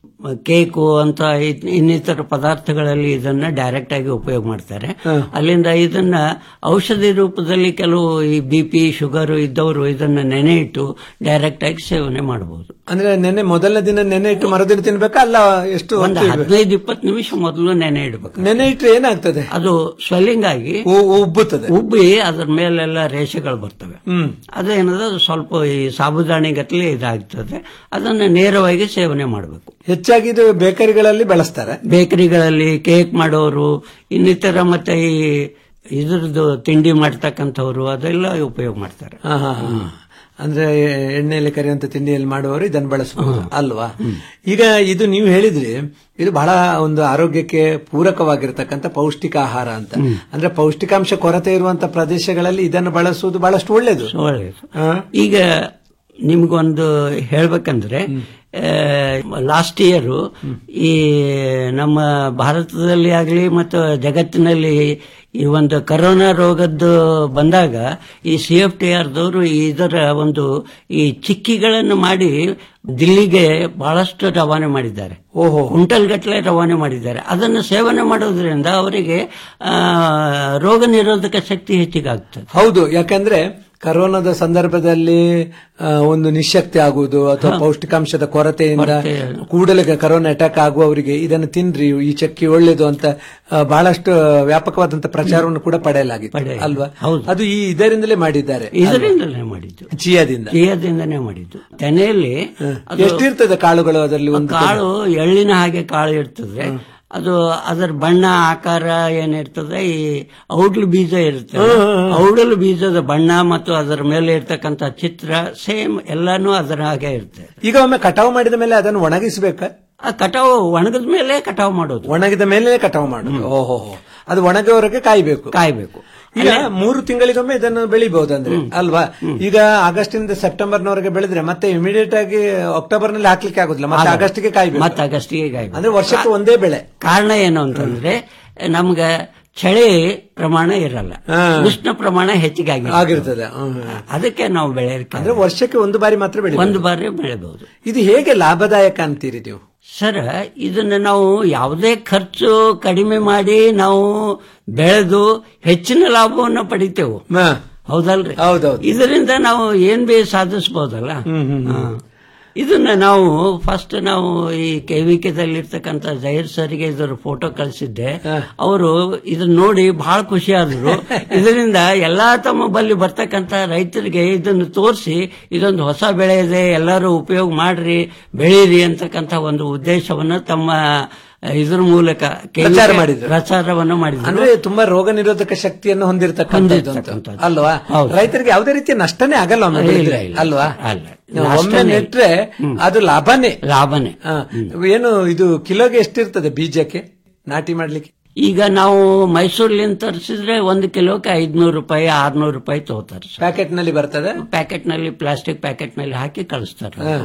ಕೇಕು ಅಂತ ಇದ್- ಇನ್ನಿತರ ಪದಾರ್ಥಗಳಲ್ಲಿ ಇದನ್ನ ಡೈರೆಕ್ಟ್ ಆಗಿ ಉಪಯೋಗ ಮಾಡ್ತಾರೆ ಅಲ್ಲಿಂದ ಇದನ್ನ ಔಷಧಿ ರೂಪದಲ್ಲಿ ಕೆಲವು ಈ ಬಿ ಪಿ ಶುಗರ್ ಇದ್ದವರು ಇದನ್ನ ನೆನೆ ಇಟ್ಟು ಡೈರೆಕ್ಟ್ ಆಗಿ ಸೇವನೆ ಮಾಡಬಹುದು ಅಂದ್ರೆ ನೆನ್ನೆ ಮೊದಲನೇ ದಿನ ನೆನೆ ಇಟ್ಟು ಮರುದಿನ ತಿನ್ಬೇಕಾ ಅಲ್ಲ ಎಷ್ಟು ಒಂದು ಹೊತ್ತು ಇಡ್ಬೇಕು? ಹದಿನೈದು ಇಪ್ಪತ್ತು ನಿಮಿಷ ಮೊದಲು ನೆನೆ ಇಡಬೇಕು ನೆನೆ ಇಟ್ರೆ ಏನಾಗ್ತದೆ ಅದು ಸ್ವೆಲ್ಲಿಂಗ್ ಆಗಿ ಉಬ್ಬುತ್ತದೆ ಉಬ್ಬಿ ಅದ್ರ ಮೇಲೆಲ್ಲ ರೇಷೆಗಳು ಬರ್ತವೆ ಹ್ಮ್ ಅದೇನದ ಸ್ವಲ್ಪ ಈ ಸಾಬುದಾಣಿ ಗಟ್ಟಲೆ ಇದಾಗ್ತದೆ ಅದನ್ನ ನೇರವಾಗಿ ಸೇವನೆ ಮಾಡಬೇಕು ಹೆಚ್ಚಾಗಿ ಇದು ಬೇಕರಿಗಳಲ್ಲಿ ಬಳಸ್ತಾರೆ ಬೇಕರಿಗಳಲ್ಲಿ ಕೇಕ್ ಮಾಡೋರು ಇನ್ನಿತರ ಮತ್ತೆ ಈ ಇದ್ರದ್ದು ತಿಂಡಿ ಮಾಡ್ತಕ್ಕಂಥವ್ರು ಅದೆಲ್ಲ ಉಪಯೋಗ ಮಾಡ್ತಾರೆ ಹಾ, ಹಾ, ಹಾ. ಅಂದ್ರೆ ಎಣ್ಣೆಯಲ್ಲಿ ಕರಿಯುವಂತ ತಿಂಡಿಯಲ್ಲಿ ಮಾಡುವವರು ಇದನ್ನು ಬಳಸಬಹುದು ಅಲ್ವಾ ಈಗ ಇದು ನೀವು ಹೇಳಿದ್ರಿ ಇದು ಬಹಳ ಒಂದು ಆರೋಗ್ಯಕ್ಕೆ ಪೂರಕವಾಗಿರ್ತಕ್ಕಂಥ ಪೌಷ್ಟಿಕ ಆಹಾರ ಅಂತ ಅಂದ್ರೆ ಪೌಷ್ಟಿಕಾಂಶ ಕೊರತೆ ಇರುವಂತ ಪ್ರದೇಶಗಳಲ್ಲಿ ಇದನ್ನು ಬಳಸುವುದು ಬಹಳಷ್ಟು ಒಳ್ಳೇದು ಒಳ್ಳೆಯದು ಈಗ ನಿಮ್ಗೊಂದು ಹೇಳ್ಬೇಕಂದ್ರೆ ಲಾಸ್ಟ್ ಇಯರ್ ಈ ನಮ್ಮ ಭಾರತದಲ್ಲಿ ಆಗಲಿ ಮತ್ತು ಜಗತ್ತಿನಲ್ಲಿ ಈ ಒಂದು ಕರೋನಾ ರೋಗದ್ದು ಬಂದಾಗ ಈ ಸಿ ಎಫ್ ಟಿ ಆರ್ದವರು ಇದರ ಒಂದು ಈ ಚಿಕ್ಕಿಗಳನ್ನು ಮಾಡಿ ದಿಲ್ಲಿಗೆ ಬಹಳಷ್ಟು ರವಾನೆ ಮಾಡಿದ್ದಾರೆ ಓಹೋ ಕುಂಟಲ್ ಗಟ್ಟಲೆ ರವಾನೆ ಮಾಡಿದ್ದಾರೆ ಅದನ್ನು ಸೇವನೆ ಮಾಡೋದ್ರಿಂದ ಅವರಿಗೆ ಆ, ರೋಗ ನಿರೋಧಕ ಶಕ್ತಿ ಹೆಚ್ಚಿಗಾಗ್ತದೆ ಹೌದು ಯಾಕಂದ್ರೆ ಕರೋನಾದ ಸಂದರ್ಭದಲ್ಲಿ ಆ, ಒಂದು ನಿಶಕ್ತಿ ಆಗುವುದು ಅಥವಾ ಪೌಷ್ಟಿಕಾಂಶದ ಕೊರತೆಯಿಂದ ಕೂಡಲೇ ಕರೋನಾ ಅಟ್ಯಾಕ್ ಆಗುವವರಿಗೆ ಇದನ್ನು ತಿನ್ರಿ ಈ ಚಕ್ಕಿ ಒಳ್ಳೇದು ಅಂತ ಆ, ಬಹಳಷ್ಟು ವ್ಯಾಪಕವಾದಂತ ಪ್ರಚಾರವನ್ನು ಕೂಡ ಪಡೆಯಲಾಗಿತ್ತು ಅಲ್ವಾ ಅದು ಈ ಇದರಿಂದಲೇ ಮಾಡಿದ್ದಾರೆ ಇದರಿಂದಲೇ ಮಾಡಿದ್ದು ಚಿಯಾದಿಂದ ಚೀಯದಿಂದನೇ ಮಾಡಿದ್ದು ತೆನೆಯಲ್ಲಿ ಅದು ಎಷ್ಟಿರ್ತದೆ ಕಾಳುಗಳು ಅದರಲ್ಲಿ ಒಂದು ಕಾಳು ಎಳ್ಳಿನ ಹಾಗೆ ಕಾಳು ಇರ್ತದೆ ಅದು ಅದರ ಬಣ್ಣ ಆಕಾರ ಏನಿರ್ತದೆ ಈ ಔಡ್ಲು ಬೀಜ ಇರುತ್ತೆ ಔಡಲು ಬೀಜದ ಬಣ್ಣ ಮತ್ತು ಅದರ ಮೇಲೆ ಇರ್ತಕ್ಕಂಥ ಚಿತ್ರ ಸೇಮ್ ಎಲ್ಲಾನು ಅದರ ಹಾಗೆ ಇರುತ್ತೆ ಈಗ ಒಮ್ಮೆ ಕಟಾವು ಮಾಡಿದ ಮೇಲೆ ಅದನ್ನು ಒಣಗಿಸಬೇಕಾ ಆ ಕಟಾವು ಒಣಗದ ಮೇಲೆ ಕಟಾವು ಮಾಡೋದು ಒಣಗಿದ ಮೇಲೆ ಕಟಾವು ಮಾಡುದು ಓಹೋ ಅದು ಒಣಗೋವರೆಗೆ ಕಾಯ್ಬೇಕು ಕಾಯ್ಬೇಕು ಈಗ ಮೂರು ತಿಂಗಳಿಗೊಮ್ಮೆ ಇದನ್ನು ಬೆಳಿಬಹುದು ಅಂದ್ರೆ ಅಲ್ವಾ ಈಗ ಆಗಸ್ಟ್ ಇಂದ ಸೆಪ್ಟೆಂಬರ್ ನವರೆಗೆ ಬೆಳೆದ್ರೆ ಮತ್ತೆ ಇಮಿಡಿಯೇಟ್ ಆಗಿ ಅಕ್ಟೋಬರ್ ನಲ್ಲಿ ಹಾಕ್ಲಿಕ್ಕೆ ಆಗುದಿಲ್ಲ ಮತ್ತೆ ಆಗಲ್ಲ. ಆಗಸ್ಟ್ಗೆ ಕಾಯ್ಬೇಕು ಮತ್ತೆ ಆಗಸ್ಟಿಗೆ ಕಾಯ್ಬೇಕು. ಅಂದ್ರೆ ವರ್ಷಕ್ಕೆ ಒಂದೇ ಬೆಳೆ ಕಾರಣ ಏನು ಅಂತಂದ್ರೆ ನಮ್ಗ ಚಳಿ ಪ್ರಮಾಣ ಇರಲ್ಲ ಉಷ್ಣ ಪ್ರಮಾಣ ಹೆಚ್ಚಿಗೆ ಆಗಿರ್ತದೆ. ಆಗಿರ್ತದೆ ಹ್ಮ್. ಅದಕ್ಕೆ ನಾವು ಬೆಳೆಯಲಿಕ್ಕೆ ಅಂದ್ರೆ ವರ್ಷಕ್ಕೆ ಒಂದು ಬಾರಿ ಮಾತ್ರ ಬೆಳೆ ಒಂದು ಬಾರಿ ಬೆಳೆಬಹುದು ಇದು ಹೇಗೆ ಲಾಭದಾಯಕ ಅಂತೀರಿ ನೀವು ಸರ್ ಇದನ್ನ ನಾವು ಯಾವುದೇ ಖರ್ಚು ಕಡಿಮೆ ಮಾಡಿ ನಾವು ಬೆಳೆದು ಹೆಚ್ಚಿನ ಲಾಭವನ್ನು ಪಡಿತೇವೆ ಹೌದಲ್ರಿ ಹೌದೌದು ಇದರಿಂದ ನಾವು ಏನ್ ಬೇ ಸಾಧಿಸಬಹುದಲ್ಲ ಹಾ. ಇದನ್ನ ನಾವು ಫಸ್ಟ್ ನಾವು ಈ ಕೆವಿಕೆದಲ್ಲಿರ್ತಕ್ಕಂಥ ಜಹೀರ್ ಸರ್ಗೆ ಇದರ ಫೋಟೋ ಕಳಿಸಿದ್ದೆ ಅವರು ಇದನ್ನ ನೋಡಿ ಬಹಳ ಖುಷಿ ಆದ್ರು ಇದರಿಂದ ಎಲ್ಲಾ ತಮ್ಮ ಬಲ್ಲಿ ಬರ್ತಕ್ಕಂಥ ರೈತರಿಗೆ ಇದನ್ನು ತೋರಿಸಿ ಇದೊಂದು ಹೊಸ ಬೆಳೆ ಇದೆ ಎಲ್ಲರೂ ಉಪಯೋಗ ಮಾಡ್ರಿ ಬೆಳೀರಿ ಅಂತಕ್ಕಂಥ ಒಂದು ಉದ್ದೇಶವನ್ನು ತಮ್ಮ ಇದ್ರ ಮೂಲಕ KVK ಪ್ರಚಾರ ಮಾಡಿದ್ರು. ಪ್ರಚಾರವನ್ನು ಮಾಡಿದ್ರು ಅಂದ್ರೆ ತುಂಬಾ ರೋಗ ನಿರೋಧಕ ಶಕ್ತಿಯನ್ನು ಹೊಂದಿರತಕ್ಕಂಥದ್ದು ಅಂತ. ಹೊಂದಿರ್ತಕ್ಕಂಥದ್ದು. ಅಲ್ವಾ ಹೌದು. ರೈತರಿಗೆ ಯಾವುದೇ ರೀತಿಯ ನಷ್ಟನೇ ಆಗಲ್ಲ ಒಮ್ಮೆ ಇಲ್ಲ, ಬೆಳೆದ್ರೆ. ಇಲ್ಲ. ಅಲ್ವಾ ಅಲ್ಲ. ನಾವು ಒಮ್ಮೆ ನಷ್ಟನೇ. ನೆಟ್ರೆ ಅದು ಲಾಭನೇ ಲಾಭನೇ ಹಾ. ಏನು ಇದು ಕಿಲೋಗೆ ಎಷ್ಟಿರ್ತದೆ ಬೀಜಕ್ಕೆ ನಾಟಿ ಮಾಡ್ಲಿಕ್ಕೆ ಈಗ ನಾವು ಮೈಸೂರ್ಲಿಂದ ತರಿಸಿದ್ರೆ ಒಂದು ಕಿಲೋಕ್ಕೆ ಐದ್ನೂರು ರೂಪಾಯಿ ಆರ್ನೂರು ರೂಪಾಯಿ ತಗೋತಾರೆ ಪ್ಯಾಕೆಟ್ ನಲ್ಲಿ ಬರ್ತದೆ ಪ್ಯಾಕೆಟ್ ನಲ್ಲಿ ಪ್ಲಾಸ್ಟಿಕ್ ಪ್ಯಾಕೆಟ್ ನಲ್ಲಿ ಹಾಕಿ ಕಳಿಸ್ತಾರೆ ಹಾ.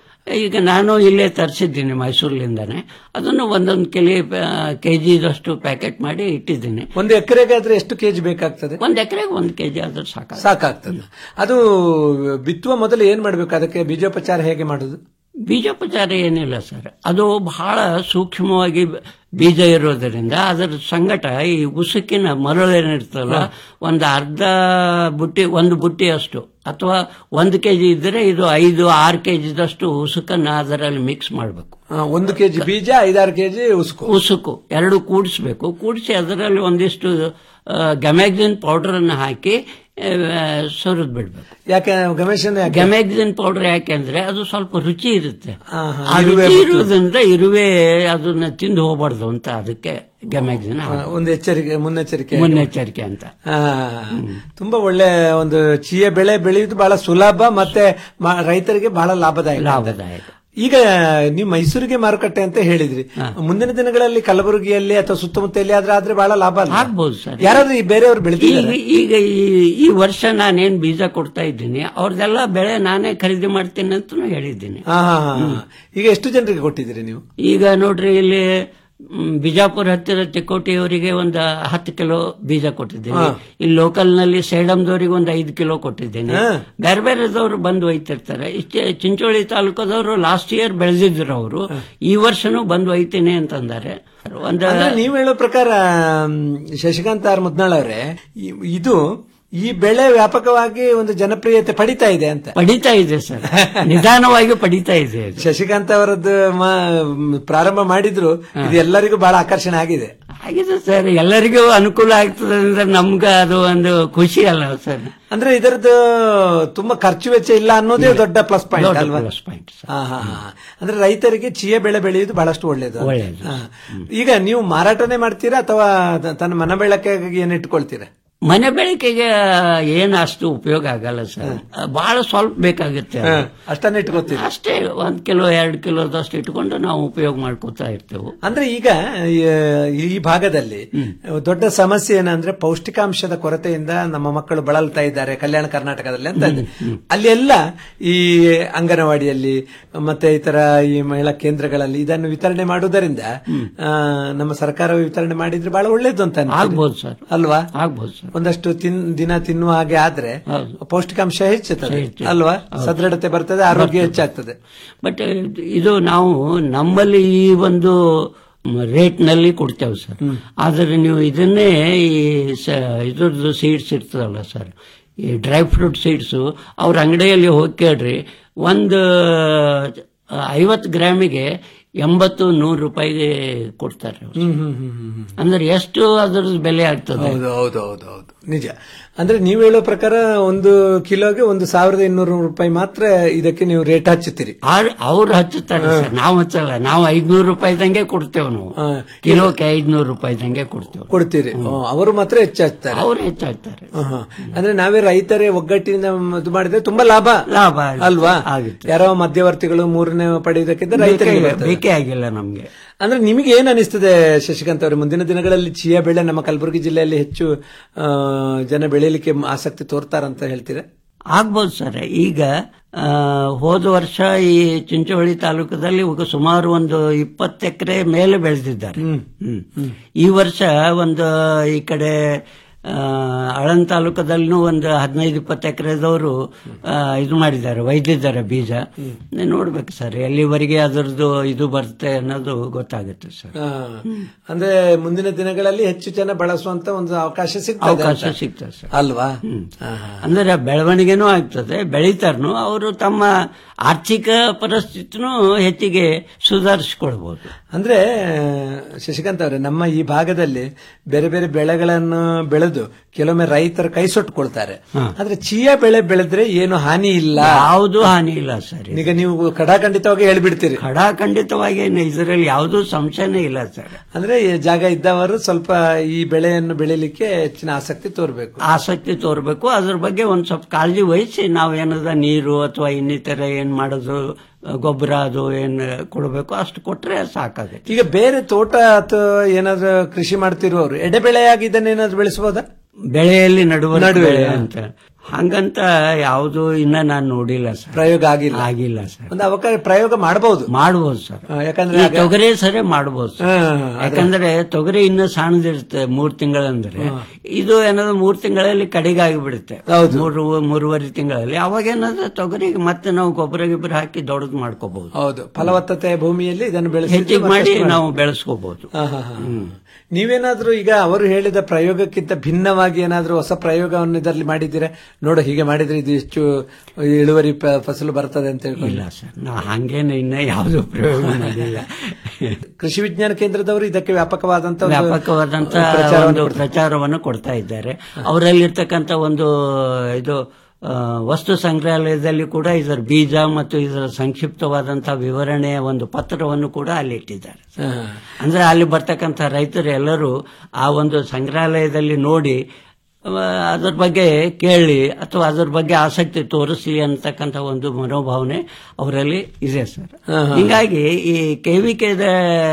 ಈಗ ನಾನು ಇಲ್ಲೇ ತರಿಸಿದ್ದೀನಿ ಮೈಸೂರ್ಲಿಂದಾನೆ ಅದನ್ನು ಒಂದೊಂದು ಕೆಲಿ ಕೆಜಿದಷ್ಟು ಪ್ಯಾಕೆಟ್ ಮಾಡಿ ಇಟ್ಟಿದ್ದೀನಿ ಒಂದು ಎಕರೆಗೆ ಆದ್ರೆ ಎಷ್ಟು ಕೆಜಿ ಬೇಕಾಗ್ತದೆ ಒಂದ್ ಎಕರೆಗೆ ಒಂದ್ ಕೆಜಿ ಆದ್ರೆ ಸಾಕ ಸಾಕಾಗ್ತದೆ ಅದು ಬಿತ್ತುವ ಮೊದಲು ಏನ್ ಮಾಡ್ಬೇಕು ಅದಕ್ಕೆ ಬೀಜೋಪಚಾರ ಹೇಗೆ ಮಾಡುದು ಬೀಜೋಪಚಾರ ಏನಿಲ್ಲ ಸರ್ ಅದು ಬಹಳ ಸೂಕ್ಷ್ಮವಾಗಿ ಬೀಜ ಇರೋದರಿಂದ ಅದರ ಸಂಗಟ ಈ ಉಸುಕಿನ ಮರಳು ಏನಿರ್ತಲ್ಲ ಒಂದು ಅರ್ಧ ಬುಟ್ಟಿ ಒಂದು ಬುಟ್ಟಿ ಅಷ್ಟು ಅಥವಾ ಒಂದು ಕೆಜಿ ಇದ್ರೆ ಇದು ಐದು ಆರು ಕೆಜಿದಷ್ಟು ಉಸುಕನ್ನ ಅದರಲ್ಲಿ ಮಿಕ್ಸ್ ಮಾಡಬೇಕು ಆ, ಒಂದು ಕೆಜಿ ಬೀಜ ಐದಾರು ಕೆಜಿ ಉಸುಕು ಉಸುಕು ಎರಡು ಕೂಡಿಸ್ಬೇಕು ಕೂಡಿಸಿ ಅದರಲ್ಲಿ ಒಂದಿಷ್ಟು ಗಮ್ಯಾಗ್ಜಿನ್ ಪೌಡರ್ ಅನ್ನು ಹಾಕಿ ಸುರಿದ್ ಬಿಡ್ಬೇಕು ಯಾಕೆ ಗಮೇಶನ್ ಯಾಕೆ ಗಮ್ಯಾಗ್ಜಿನ್ ಪೌಡರ್ ಯಾಕೆಂದ್ರೆ ಅದು ಸ್ವಲ್ಪ ರುಚಿ ಇರುತ್ತೆ ಹಾ, ಆ ಇರುವೆ ರುಚಿ ಬಿಟ್ಟು. ಇರುವುದರಿಂದ ಇರುವೆ ಅದನ್ನ ತಿಂದು ಹೋಗ್ಬಾರ್ದು ಅಂತ ಅದಕ್ಕೆ ಗಮ್ಯಾಗ್ಜಿನ್ ಆ, ಒಂದು ಎಚ್ಚರಿಕೆ ಮುನ್ನೆಚ್ಚರಿಕೆ ಮುನ್ನೆಚ್ಚರಿಕೆ ಅಂತ ಆ, ತುಂಬಾ ಒಳ್ಳೆ ಒಂದು ಚೀಯ ಬೆಳೆ ಬೆಳೆಯುವುದು ಬಹಳ ಸುಲಭ ಮತ್ತೆ ಮ- ರೈತರಿಗೆ ಬಹಳ ಲಾಭದಾಯಕ ಲಾಭದಾಯಕ ಈಗ ನೀವು ಮೈಸೂರಿಗೆ ಮಾರುಕಟ್ಟೆ ಅಂತ ಹೇಳಿದ್ರಿ ಮುಂದಿನ ದಿನಗಳಲ್ಲಿ ಕಲಬುರಗಿಯಲ್ಲಿ ಅಥವಾ ಸುತ್ತಮುತ್ತ ಎಲ್ಲಿ ಆದ್ರೆ ಆದ್ರೆ ಬಹಳ ಲಾಭ ಅಲ್ವಾ? ಆಗ್ಬೋದು ಸರ್ ಯಾರಾದ್ರೂ ಈ ಬೇರೆಯವರು ಈಗ ಬೆಳೆದಿದ್ದಾರೆ ಈಗ ಈ ಈ ವರ್ಷ ನಾನೇನ್ ಬೀಜ ಕೊಡ್ತಾ ಇದ್ದೀನಿ ಅವ್ರದೆಲ್ಲ ಬೆಳೆ ನಾನೇ ಖರೀದಿ ಮಾಡ್ತೀನಿ ಅಂತ ಹೇಳಿದ್ದೀನಿ ಹಾ ಹಾ ಹಾ, ಹಾ. ಈಗ ಎಷ್ಟು ಜನರಿಗೆ ಕೊಟ್ಟಿದ್ದೀರಿ ನೀವು ಈಗ ನೋಡ್ರಿ ಇಲ್ಲಿ ಮ್, ಬಿಜಾಪುರ ಹತ್ತಿರ ತಿಕೋಟಿಯವರಿಗೆ ಒಂದು ಹತ್ತು ಕಿಲೋ ಬೀಜ ಕೊಟ್ಟಿದ್ದೀನಿ ಹಾ. ಇಲ್ಲಿ ಲೋಕಲ್ ನಲ್ಲಿ ಸೇಡಂದವರಿಗೆ ಒಂದು ಐದು ಕಿಲೋ ಕೊಟ್ಟಿದ್ದೀನಿ ಹಾ. ಬೇರೆ ಬೇರೆದವರು ಬಂದು ಒಯ್ತಿರ್ತಾರೆ ಇಷ್ಟೇ ಚಿಂಚೋಳಿ ತಾಲೂಕದವರು ಲಾಸ್ಟ್ ಇಯರ್ ಬೆಳೆದಿದ್ರು ಅವರು ಈ ವರ್ಷನೂ ಬಂದು ಒಯ್ತೀನಿ ಅಂತಂದಾರೆ ಒಂದು ಅಂದ್ರೆ ನೀವು ಹೇಳೋ ಪ್ರಕಾರ ಮ್, ಶಶಿಕಾಂತ್ ಆರ್ ಮುದ್ನಾಳ್ ಅವರೇ ಈ- ಇದು ಈ ಬೆಳೆ ವ್ಯಾಪಕವಾಗಿ ಒಂದು ಜನಪ್ರಿಯತೆ ಪಡಿತಾ ಇದೆ ಅಂತ ಪಡಿತಾ ಇದೆ ಸರ್ ನಿಧಾನವಾಗಿ ಪಡಿತಾ ಇದೆ ಅದು. ಶಶಿಕಾಂತ್ ಅವರದ್ದು ಮ- ಪ್ರಾರಂಭ ಮಾಡಿದ್ರು ಇದು ಎಲ್ಲರಿಗೂ ಬಹಳ ಆಕರ್ಷಣೆ ಆಗಿದೆ ಆಗಿದೆ ಸರ್ ಎಲ್ಲರಿಗೂ ಅನುಕೂಲ ಆಗ್ತದೆ ಅಂದ್ರೆ ನಮ್ಗ ಅದು ಒಂದು ಖುಷಿ ಅಲ್ಲ ಸರ್ ಅಂದ್ರೆ ಇದರದ್ದು ತುಂಬಾ ಖರ್ಚು ವೆಚ್ಚ ಇಲ್ಲ ಅನ್ನೋದೇ ದೊಡ್ಡ ಪ್ಲಸ್ ಪಾಯಿಂಟ್ ದೊಡ್ಡ ಅಲ್ವಾ plus point, ಹಾ, ಹಾ, ಹಾ. ಅಂದ್ರೆ ರೈತರಿಗೆ ಚಿಯೆ ಬೆಳೆ ಬೆಳೆಯುವುದು ಬಹಳಷ್ಟು ಒಳ್ಳೇದು ಒಳ್ಳೇದು. ಹಾ. ಈಗ ನೀವು ಮಾರಾಟನೇ ಮಾಡ್ತೀರಾ ಅಥವಾ ತ- ತನ್ನ ಮನ ಬೆಳಕಿಗೆ ಏನ್ ಇಟ್ಕೊಳ್ತೀರಾ ಮನೆ ಬೆಳಕಿಗೆ ಏನು ಅಷ್ಟು ಉಪಯೋಗ ಆಗಲ್ಲ ಸರ್ ಬಹಳ ಸ್ವಲ್ಪ ಬೇಕಾಗುತ್ತೆ ಅದು. ಅಷ್ಟನ್ನ ಇಟ್ಕೊತೀರಿ ಅಷ್ಟೇ ಒಂದ್ ಕಿಲೋ ಎರಡು ಕಿಲೋದಷ್ಟು ಇಟ್ಕೊಂಡು ನಾವು ಉಪಯೋಗ ಮಾಡ್ಕೋತಾ ಇರ್ತೇವೆ ಅಂದ್ರೆ ಈಗ ಈ- ಈ ಭಾಗದಲ್ಲಿ ದೊಡ್ಡ ಸಮಸ್ಯೆ ಏನಂದ್ರೆ ಪೌಷ್ಟಿಕಾಂಶದ ಕೊರತೆಯಿಂದ ನಮ್ಮ ಮಕ್ಕಳು ಬಳಲ್ತಾ ಇದ್ದಾರೆ ಕಲ್ಯಾಣ ಕರ್ನಾಟಕದಲ್ಲಿ ಅಂತ ಇದೆ. ಅಲ್ಲಿ ಎಲ್ಲ ಈ ಅಂಗನವಾಡಿಯಲ್ಲಿ ಮತ್ತೆ ಇತರ ಈ ಮಹಿಳಾ ಕೇಂದ್ರಗಳಲ್ಲಿ ಇದನ್ನು ವಿತರಣೆ ಮಾಡುವುದರಿಂದ ಆ, ನಮ್ಮ ಸರ್ಕಾರ ವಿತರಣೆ ಮಾಡಿದ್ರೆ ಬಹಳ ಒಳ್ಳೇದು ಅಂತ ಅನ್ಸುತ್ತೆ. ಆಗ್ಬೋದು ಸರ್ ಅಲ್ವಾ ಆಗ್ಬೋದು ಸರ್ ಒಂದಷ್ಟು ತಿನ್ ದಿನ ತಿನ್ನುವ ಹಾಗೆ ಆದ್ರೆ ಪೌಷ್ಟಿಕಾಂಶ ಹೆಚ್ಚುತ್ತದೆ ಹೆಚ್ಚುತ್ತದೆ. ಅಲ್ವಾ ಹೌದು. ಸದೃಢತೆ ಬರ್ತದೆ ಆರೋಗ್ಯ ಹೆಚ್ಚಾಗ್ತದೆ ಬಟ್ ಇದು ನಾವು ನಮ್ಮಲ್ಲಿ ಈ ಒಂದು ರೇಟ್ ನಲ್ಲಿ ಕೊಡ್ತೇವೆ ಸರ್ ಆದ್ರೆ ನೀವು ಇದನ್ನೇ ಈ ಸ- ಇದ್ರದ್ದು ಸೀಡ್ಸ್ ಇರ್ತದಲ್ಲ ಸರ್ ಈ ಡ್ರೈ ಫ್ರೂಟ್ ಸೀಡ್ಸ್ ಅವ್ರ ಅಂಗಡಿಯಲ್ಲಿ ಹೋಗಿ ಕೇಳ್ರಿ ಒಂದು ಐವತ್ತು ಗ್ರಾಮಿಗೆ ಎಂಬತ್ತು ನೂರು ರೂಪಾಯಿಗೆ ಕೊಡ್ತಾರೆ ಅವ್ರು. ಹ್ಮ್ ಹ್ಮ್ ಹ್ಮ್ ಹ್ಮ್ ಹ್ಮ್. ಅಂದ್ರೆ ಎಷ್ಟು ಅದ್ರದ್ದು ಬೆಲೆ ಆಗ್ತದೆ ಹೌದು ಹೌದು ಹೌದು ಹೌದು ನಿಜ ಅಂದ್ರೆ ನೀವು ಹೇಳೋ ಪ್ರಕಾರ ಒಂದು ಕಿಲೋಗೆ ಒಂದು ಸಾವಿರದ ಇನ್ನೂರು ರೂಪಾಯಿ ಮಾತ್ರ ಇದಕ್ಕೆ ನೀವು ರೇಟ್ ಹಚ್ಚುತ್ತೀರಿ ಅವ್ರು ಹಚ್ಚುತ್ತಾರೆ ಸರ್ ನಾವು ಹಚ್ಚಲ್ಲ ನಾವು ಐದ್ನೂರು ರೂಪಾಯಿದಂಗೆ ಕೊಡ್ತೇವೆ ನಾವು ಕಿಲೋಕ್ಕೆ ಐದ್ನೂರು ರೂಪಾಯಿದಂಗೆ ಕೊಡ್ತೇವೆ ಕೊಡ್ತೀರಿ ಹ್ಮ್. ಅವರು ಮಾತ್ರ ಹೆಚ್ಚು ಹಚ್ತಾರೆ ಅವ್ರು ಹೆಚ್ಚು ಹಾಕ್ತಾರೆ ಆಹಾ. ಅಂದ್ರೆ ನಾವೇ ರೈತರೇ ಒಗ್ಗಟ್ಟಿನಿಂದ ಇದು ಮಾಡಿದ್ರೆ ತುಂಬಾ ಲಾಭ ಲಾಭ ಅಲ್ವಾ ಯಾರೋ ಮಧ್ಯವರ್ತಿಗಳು ಮೂರನೇ ಪಡೆಯುವುದಕ್ಕಿಂತ ರೈತರಿಗೆ ಬೇಕೇ- ಬರ್ತದೆ. ಬೇಕೇ ಆಗಿಲ್ಲ ನಮ್ಗೆ ಅಂದ್ರೆ ನಿಮಗೆ ಏನ್ ಅನಿಸ್ತದೆ ಶಶಿಕಾಂತ್ ಅವರೇ ಮುಂದಿನ ದಿನಗಳಲ್ಲಿ ಚಿಯಾ ಬೆಳೆ ನಮ್ಮ ಕಲಬುರಗಿ ಜಿಲ್ಲೆಯಲ್ಲಿ ಹೆಚ್ಚು ಆ, ಜನ ಬೆಳೆಯಲಿಕ್ಕೆ ಆಸಕ್ತಿ ತೋರ್ತಾರಂತ ಹೇಳ್ತೀರಾ ಆಗ್ಬೋದು ಸರ್ ಈಗ ಆ, ಹೋದ ವರ್ಷ ಈ ಚಿಂಚೋಳಿ ತಾಲೂಕದಲ್ಲಿ ಈಗ ಸುಮಾರು ಒಂದು ಇಪ್ಪತ್ತು ಎಕರೆ ಮೇಲೆ ಬೆಳೆದಿದ್ದಾರೆ ಹ್ಮ್. ಈ ವರ್ಷ ಒಂದು ಈ ಕಡೆ ಆ, ಆಳಂದ್ ತಾಲೂಕದಲ್ಲೂ ಒಂದು ಹದಿನೈದು ಇಪ್ಪತ್ತು ಎಕರೆದವರು ಇದು ಮಾಡಿದ್ದಾರೆ ಒಯ್ದಿದ್ದಾರೆ ಬೀಜ ನೋಡ್ಬೇಕು ಸರ್ ಎಲ್ಲಿವರೆಗೆ ಅದರದ್ದು ಇದು ಬರುತ್ತೆ ಅನ್ನೋದು ಗೊತ್ತಾಗುತ್ತೆ ಸರ್ ಆ, ಅಂದ್ರೆ ಮುಂದಿನ ದಿನಗಳಲ್ಲಿ ಹೆಚ್ಚು ಜನ ಬಳಸುವಂತ ಒಂದು ಅವಕಾಶ ಸಿಗ್ತದೆ ಅವಕಾಶ ಅಂತ. ಸಿಗ್ತದೆ ಸರ್ ಅಲ್ವಾ ಅಂದ್ರೆ ಬೆಳವಣಿಗೆನೂ ಆಗ್ತದೆ ಬೆಳೀತಾರನು ಅವರು ತಮ್ಮ ಆರ್ಥಿಕ ಪರಿಸ್ಥಿತಿನೂ ಹೆಚ್ಚಿಗೆ ಸುಧಾರಿಸಿಕೊಳ್ಬಹುದು ಅಂದ್ರೆ ಶಶಿಕಾಂತ್ ಅವರೇ ನಮ್ಮ ಈ ಭಾಗದಲ್ಲಿ ಬೇರೆ ಬೇರೆ ಬೆಳೆಗಳನ್ನು ಬೆಳೆದು ಕೆಲವೊಮ್ಮೆ ರೈತರು ಕೈ ಸುಟ್ಟುಕೊಳ್ತಾರೆ ಆದ್ರೆ ಚಿಯಾ ಬೆಳೆ ಬೆಳೆದ್ರೆ ಏನು ಹಾನಿ ಇಲ್ಲ ಯಾವುದು ಹಾನಿ ಇಲ್ಲ ಸರ್ ಈಗ ನೀವು ಕಡಾಖಂಡಿತವಾಗಿ ಹೇಳ್ಬಿಡ್ತೀರಿ ಖಡಾಖಂಡಿತವಾಗಿ ಇದರಲ್ಲಿ ಯಾವುದೂ ಸಂಶಯನೇ ಇಲ್ಲ ಸರ್ ಅಂದ್ರೆ ಈ ಜಾಗ ಇದ್ದವರು ಸ್ವಲ್ಪ ಈ ಬೆಳೆಯನ್ನು ಬೆಳಿಲಿಕ್ಕೆ ಹೆಚ್ಚಿನ ಆಸಕ್ತಿ ತೋರ್ಬೇಕು ಆಸಕ್ತಿ ತೋರ್ಬೇಕು ಅದ್ರ ಬಗ್ಗೆ ಒಂದ್ ಸ್ವಲ್ಪ ಕಾಳಜಿ ವಹಿಸಿ ನಾವು ಏನದ ನೀರು ಅಥವಾ ಇನ್ನಿತರ ಏನ್ ಮಾಡೋದು ಗೊಬ್ಬರ ಅದು ಏನ್ ಕೊಡಬೇಕು ಅಷ್ಟು ಕೊಟ್ರೆ ಸಾಕಾಗುತ್ತೆ ಈಗ ಬೇರೆ ತೋಟ ಅಥವಾ ಏನಾದ್ರು ಕೃಷಿ ಮಾಡ್ತಿರುವವರು ಎಡೆಬೆಳೆಯಾಗಿ ಇದನ್ನೇನಾದ್ರು ಬೆಳೆಸಬಹುದಾ ಬೆಳೆಯಲ್ಲಿ ನಡುವ ನಡುವೆ, ಬೆಳೆ ಹಾ. ಅಂತ ಹಂಗಂತ ಯಾವುದು ಇನ್ನ ನಾನು ನೋಡಿಲ್ಲ ಸರ್ ಪ್ರಯೋಗ ಆಗಿಲ್ಲ ಆಗಿಲ್ಲ ಸರ್ ಒಂದು ಅವಕಾಶ ಪ್ರಯೋಗ ಮಾಡಬಹುದು ಮಾಡಬಹುದು ಸರ್ ಯಾಕಂದ್ರೆ ಈ ಆಗ- ತೊಗರಿ ಸರಿ ಮಾಡಬಹುದು ಹಾ, ಹಾ, ಹಾ. ಯಾಕಂದ್ರೆ ತೊಗರಿ ಇನ್ನೂ ಸಣ್ಣದಿರುತ್ತೆ ಮೂರ್ ತಿಂಗಳಂದ್ರೆ ಇದು ಏನಾದ್ರು ಮೂರ್ ತಿಂಗಳಲ್ಲಿ ಕಡೆಗೆ ಆಗಿಬಿಡುತ್ತೆ ಮೂರು ಮೂರುವರೆ ತಿಂಗಳಲ್ಲಿ ಅವಾಗ ಏನಾದ್ರೆ ತೊಗರಿಗೆ ಮತ್ತೆ ನಾವು ಗೊಬ್ಬರ ಗಿಬ್ಬರ ಹಾಕಿ ದೊಡ್ಡದು ಮಾಡ್ಕೋಬಹುದು ಹೌದು ಫಲವತ್ತತೆ ಭೂಮಿಯಲ್ಲಿ ಇದನ್ನು ಬೆಳೆಸಿ ಹೆಚ್ಚಿಗೆ ಮಾಡಿ ನಾವು ಬೆಳೆಸ್ಕೋಬಹುದು ನೀವೇನಾದ್ರೂ ಈಗ ಅವರು ಹೇಳಿದ ಪ್ರಯೋಗಕ್ಕಿಂತ ಭಿನ್ನವಾಗಿ ಏನಾದ್ರೂ ಹೊಸ ಪ್ರಯೋಗವನ್ನು ಇದರಲ್ಲಿ ಮಾಡಿದ್ದೀರಾ ನೋಡು ಹೀಗೆ ಮಾಡಿದ್ರೆ ಇದು ಹೆಚ್ಚು ಇಳುವರಿ ಪ- ಫಸಲು ಬರ್ತದೆ ಅಂತ ಇಲ್ಲ ಹೇಳ್ಕೊಂಡು ಸರ್ ನಾ ಹಂಗೇನೆ ಇನ್ನ ಯಾವುದು ಪ್ರಯೋಗ ಮಾಡಿಲ್ಲ ಕೃಷಿ ವಿಜ್ಞಾನ ಕೇಂದ್ರದವರು ಇದಕ್ಕೆ ವ್ಯಾಪಕವಾದಂತ ಒಂದು ವ್ಯಾಪಕವಾದಂತ ಪ್ರಚಾರವನ್ನು ಒಂದು ಪ್ರಚಾರವನ್ನು ಕೊಡ್ತಾ ಇದ್ದಾರೆ ಅವರಲ್ಲಿರ್ತಕ್ಕಂಥ ಒಂದು ಇದು ಆ, ವಸ್ತು ಸಂಗ್ರಹಾಲಯದಲ್ಲಿ ಕೂಡ ಇದರ ಬೀಜ ಮತ್ತು ಇದರ ಸಂಕ್ಷಿಪ್ತವಾದಂತಹ ವಿವರಣೆಯ ಒಂದು ಪತ್ರವನ್ನು ಕೂಡ ಅಲ್ಲಿ ಇಟ್ಟಿದ್ದಾರೆ ಅಂದ್ರೆ ಅಲ್ಲಿ ಬರ್ತಕ್ಕಂಥ ರೈತರು ಎಲ್ಲರೂ ಆ ಒಂದು ಸಂಗ್ರಹಾಲಯದಲ್ಲಿ ನೋಡಿ ಆ, ಅದ್ರ ಬಗ್ಗೆ ಕೇಳಿ ಅಥವಾ ಅದ್ರ ಬಗ್ಗೆ ಆಸಕ್ತಿ ತೋರಿಸಿ ಅಂತಕ್ಕಂಥ ಒಂದು ಮನೋಭಾವನೆ ಅವರಲ್ಲಿ ಇದೆ ಸರ್ ಹಿಂಗಾಗಿ ಈ ಕೆವಿಕೆದ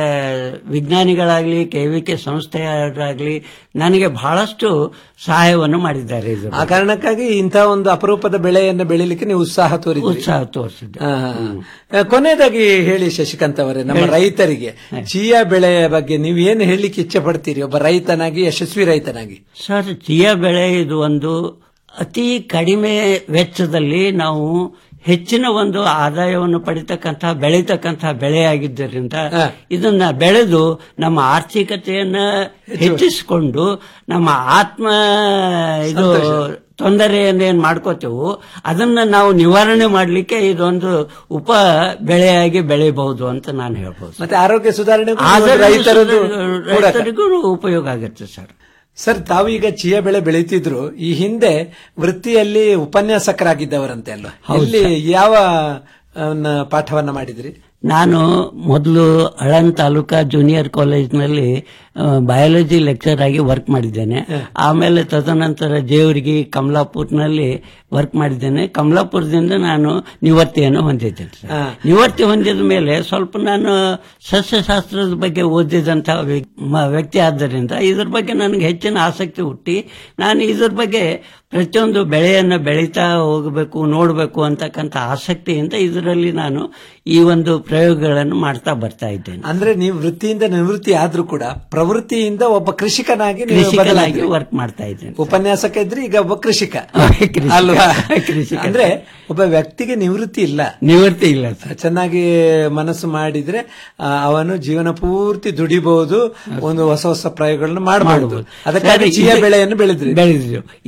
ವಿಜ್ಞಾನಿಗಳಾಗ್ಲಿ ಕೆವಿಕೆ ಸಂಸ್ಥೆಯವರಾಗ್ಲಿ ನನಗೆ ಬಹಳಷ್ಟು ಸಹಾಯವನ್ನು ಮಾಡಿದ್ದಾರೆ ಇದು ಆ ಕಾರಣಕ್ಕಾಗಿ ಇಂತಹ ಒಂದು ಅಪರೂಪದ ಬೆಳೆಯನ್ನು ಬೆಳಿಲಿಕ್ಕೆ ನೀವು ಉತ್ಸಾಹ ತೋರಿದ್ರಿ ಉತ್ಸಾಹ ತೋರಿಸಿದ್ದೆ ಆ, ಆ. ಕೊನೆಯದಾಗಿ ಹೇಳಿ ಶಶಿಕಾಂತ್ ಅವರೇ ನಮ್ಮ ರೈತರಿಗೆ ಚಿಯಾ ಬೆಳೆಯ ಬಗ್ಗೆ ನೀವು ಏನು ಹೇಳಲಿಕ್ಕೆ ಇಚ್ಛೆ ಪಡ್ತೀರಿ ಒಬ್ಬ ರೈತನಾಗಿ ಯಶಸ್ವಿ ರೈತನಾಗಿ ಸರ್ ಚಿಯಾ ಬೆಳೆ ಇದು ಒಂದು ಅತಿ ಕಡಿಮೆ ವೆಚ್ಚದಲ್ಲಿ ನಾವು ಹೆಚ್ಚಿನ ಒಂದು ಆದಾಯವನ್ನು ಪಡಿತಕ್ಕಂತಹ ಬೆಳೀತಕ್ಕಂತಹ ಬೆಳೆಯಾಗಿದ್ದರಿಂದ ಇದನ್ನ ಬೆಳೆದು ನಮ್ಮ ಆರ್ಥಿಕತೆಯನ್ನ ಹೆಚ್ಚಿಸಿಕೊಂಡು ನಮ್ಮ ಆತ್ಮ ಇದು ತೊಂದರೆಯನ್ನು ಏನ್ ಮಾಡ್ಕೋತೇವು ಅದನ್ನ ನಾವು ನಿವಾರಣೆ ಮಾಡಲಿಕ್ಕೆ ಇದೊಂದು ಉಪ ಬೆಳೆಯಾಗಿ ಬೆಳೆಯಬಹುದು ಅಂತ ನಾನು ಹೇಳ್ಬೋದು ಮತ್ತೆ ಆರೋಗ್ಯ ಸುಧಾರಣೆ ಆರೋಗ್ಯ ರೈತರದ್ದು ಸುಧಾರಣೆ- ರೈತರಿಗೂ ಉಪಯೋಗ ಆಗುತ್ತೆ ಸರ್ ಸರ್ ತಾವು ಈಗ ಚಿಯಾ ಬೆಳೆ ಬೆಳೀತಿದ್ರು ಈ ಹಿಂದೆ ವೃತ್ತಿಯಲ್ಲಿ ಉಪನ್ಯಾಸಕರಾಗಿದ್ದವರಂತೆ ಅಲ್ವಾ ಇಲ್ಲಿ ಯಾವ ಅವನ್ನ ಪಾಠವನ್ನ ಮಾಡಿದ್ರಿ ನಾನು ಮೊದಲು ಅಳನ್ ತಾಲೂಕಾ ಜೂನಿಯರ್ ಕಾಲೇಜ್ನಲ್ಲಿ ಬಯಾಲಜಿ ಲೆಕ್ಚರ್ ಆಗಿ ವರ್ಕ್ ಮಾಡಿದ್ದೇನೆ ಆಮೇಲೆ ತದನಂತರ ಜೇವರ್ಗಿ ಕಮಲಾಪುರ್ನಲ್ಲಿ ವರ್ಕ್ ಮಾಡಿದ್ದೇನೆ ಕಮಲಾಪುರದಿಂದ ನಾನು ನಿವೃತ್ತಿಯನ್ನು ಹೊಂದಿದ್ದೇನೆ ಸರ್. ನಿವೃತ್ತಿ ಹೊಂದಿದ ಮೇಲೆ ಸ್ವಲ್ಪ ನಾನು ಸಸ್ಯಶಾಸ್ತ್ರದ ಬಗ್ಗೆ ಓದಿದಂತಹ ವ್ಯ- ಮ- ವ್ಯಕ್ತಿ ಆದ್ದರಿಂದ ಇದ್ರ ಬಗ್ಗೆ ನನಗೆ ಹೆಚ್ಚಿನ ಆಸಕ್ತಿ ಹುಟ್ಟಿ ನಾನು ಇದ್ರ ಬಗ್ಗೆ ಪ್ರತಿಯೊಂದು ಬೆಳೆಯನ್ನು ಬೆಳೀತಾ ಹೋಗಬೇಕು ನೋಡಬೇಕು ಅಂತಕ್ಕಂಥ ಆಸಕ್ತಿಯಿಂದ ಇದರಲ್ಲಿ ನಾನು ಈ ಒಂದು ಪ್ರಯೋಗಗಳನ್ನು ಮಾಡ್ತಾ ಬರ್ತಾ ಇದ್ದೇನೆ ಅಂದ್ರೆ ನೀವು ವೃತ್ತಿಯಿಂದ ನಿವೃತ್ತಿ ಆದ್ರೂ ಕೂಡ ಪ್ರವೃತ್ತಿಯಿಂದ ಒಬ್ಬ ಕೃಷಿಕನಾಗಿ ನೀವು ಕೃಷಿಕನಾಗಿ ಬದಲಾದ್ರಿ. ವರ್ಕ್ ಮಾಡ್ತಾ ಇದ್ದೇನೆ ಉಪನ್ಯಾಸಕ ಇದ್ರಿ ಈಗ ಒಬ್ಬ ಕೃಷಿಕ ಕೃಷಿಕ. ಅಲ್ವಾ ಕೃಷಿಕ. ಅಂದ್ರೆ ಒಬ್ಬ ವ್ಯಕ್ತಿಗೆ ನಿವೃತ್ತಿ ಇಲ್ಲ ನಿವೃತ್ತಿ ಇಲ್ಲ ಚೆನ್ನಾಗಿ ಮನಸ್ಸು ಮಾಡಿದ್ರೆ ಆ, ಅವನು ಜೀವನ ಪೂರ್ತಿ ದುಡಿಬಹುದು ಒಂದು ಹೊಸ ಹೊಸ ಪ್ರಯೋಗಗಳನ್ನು ಮಾಡಬಹುದು ಅದಕ್ಕಾಗಿ ಸರಿ, ಚಿಯಾ ಇದು- ಬೆಳೆಯನ್ನು ಬೆಳೆದ್ರಿ ಬೆಳೆದಿದ್ದು ಇದನ್ನೇ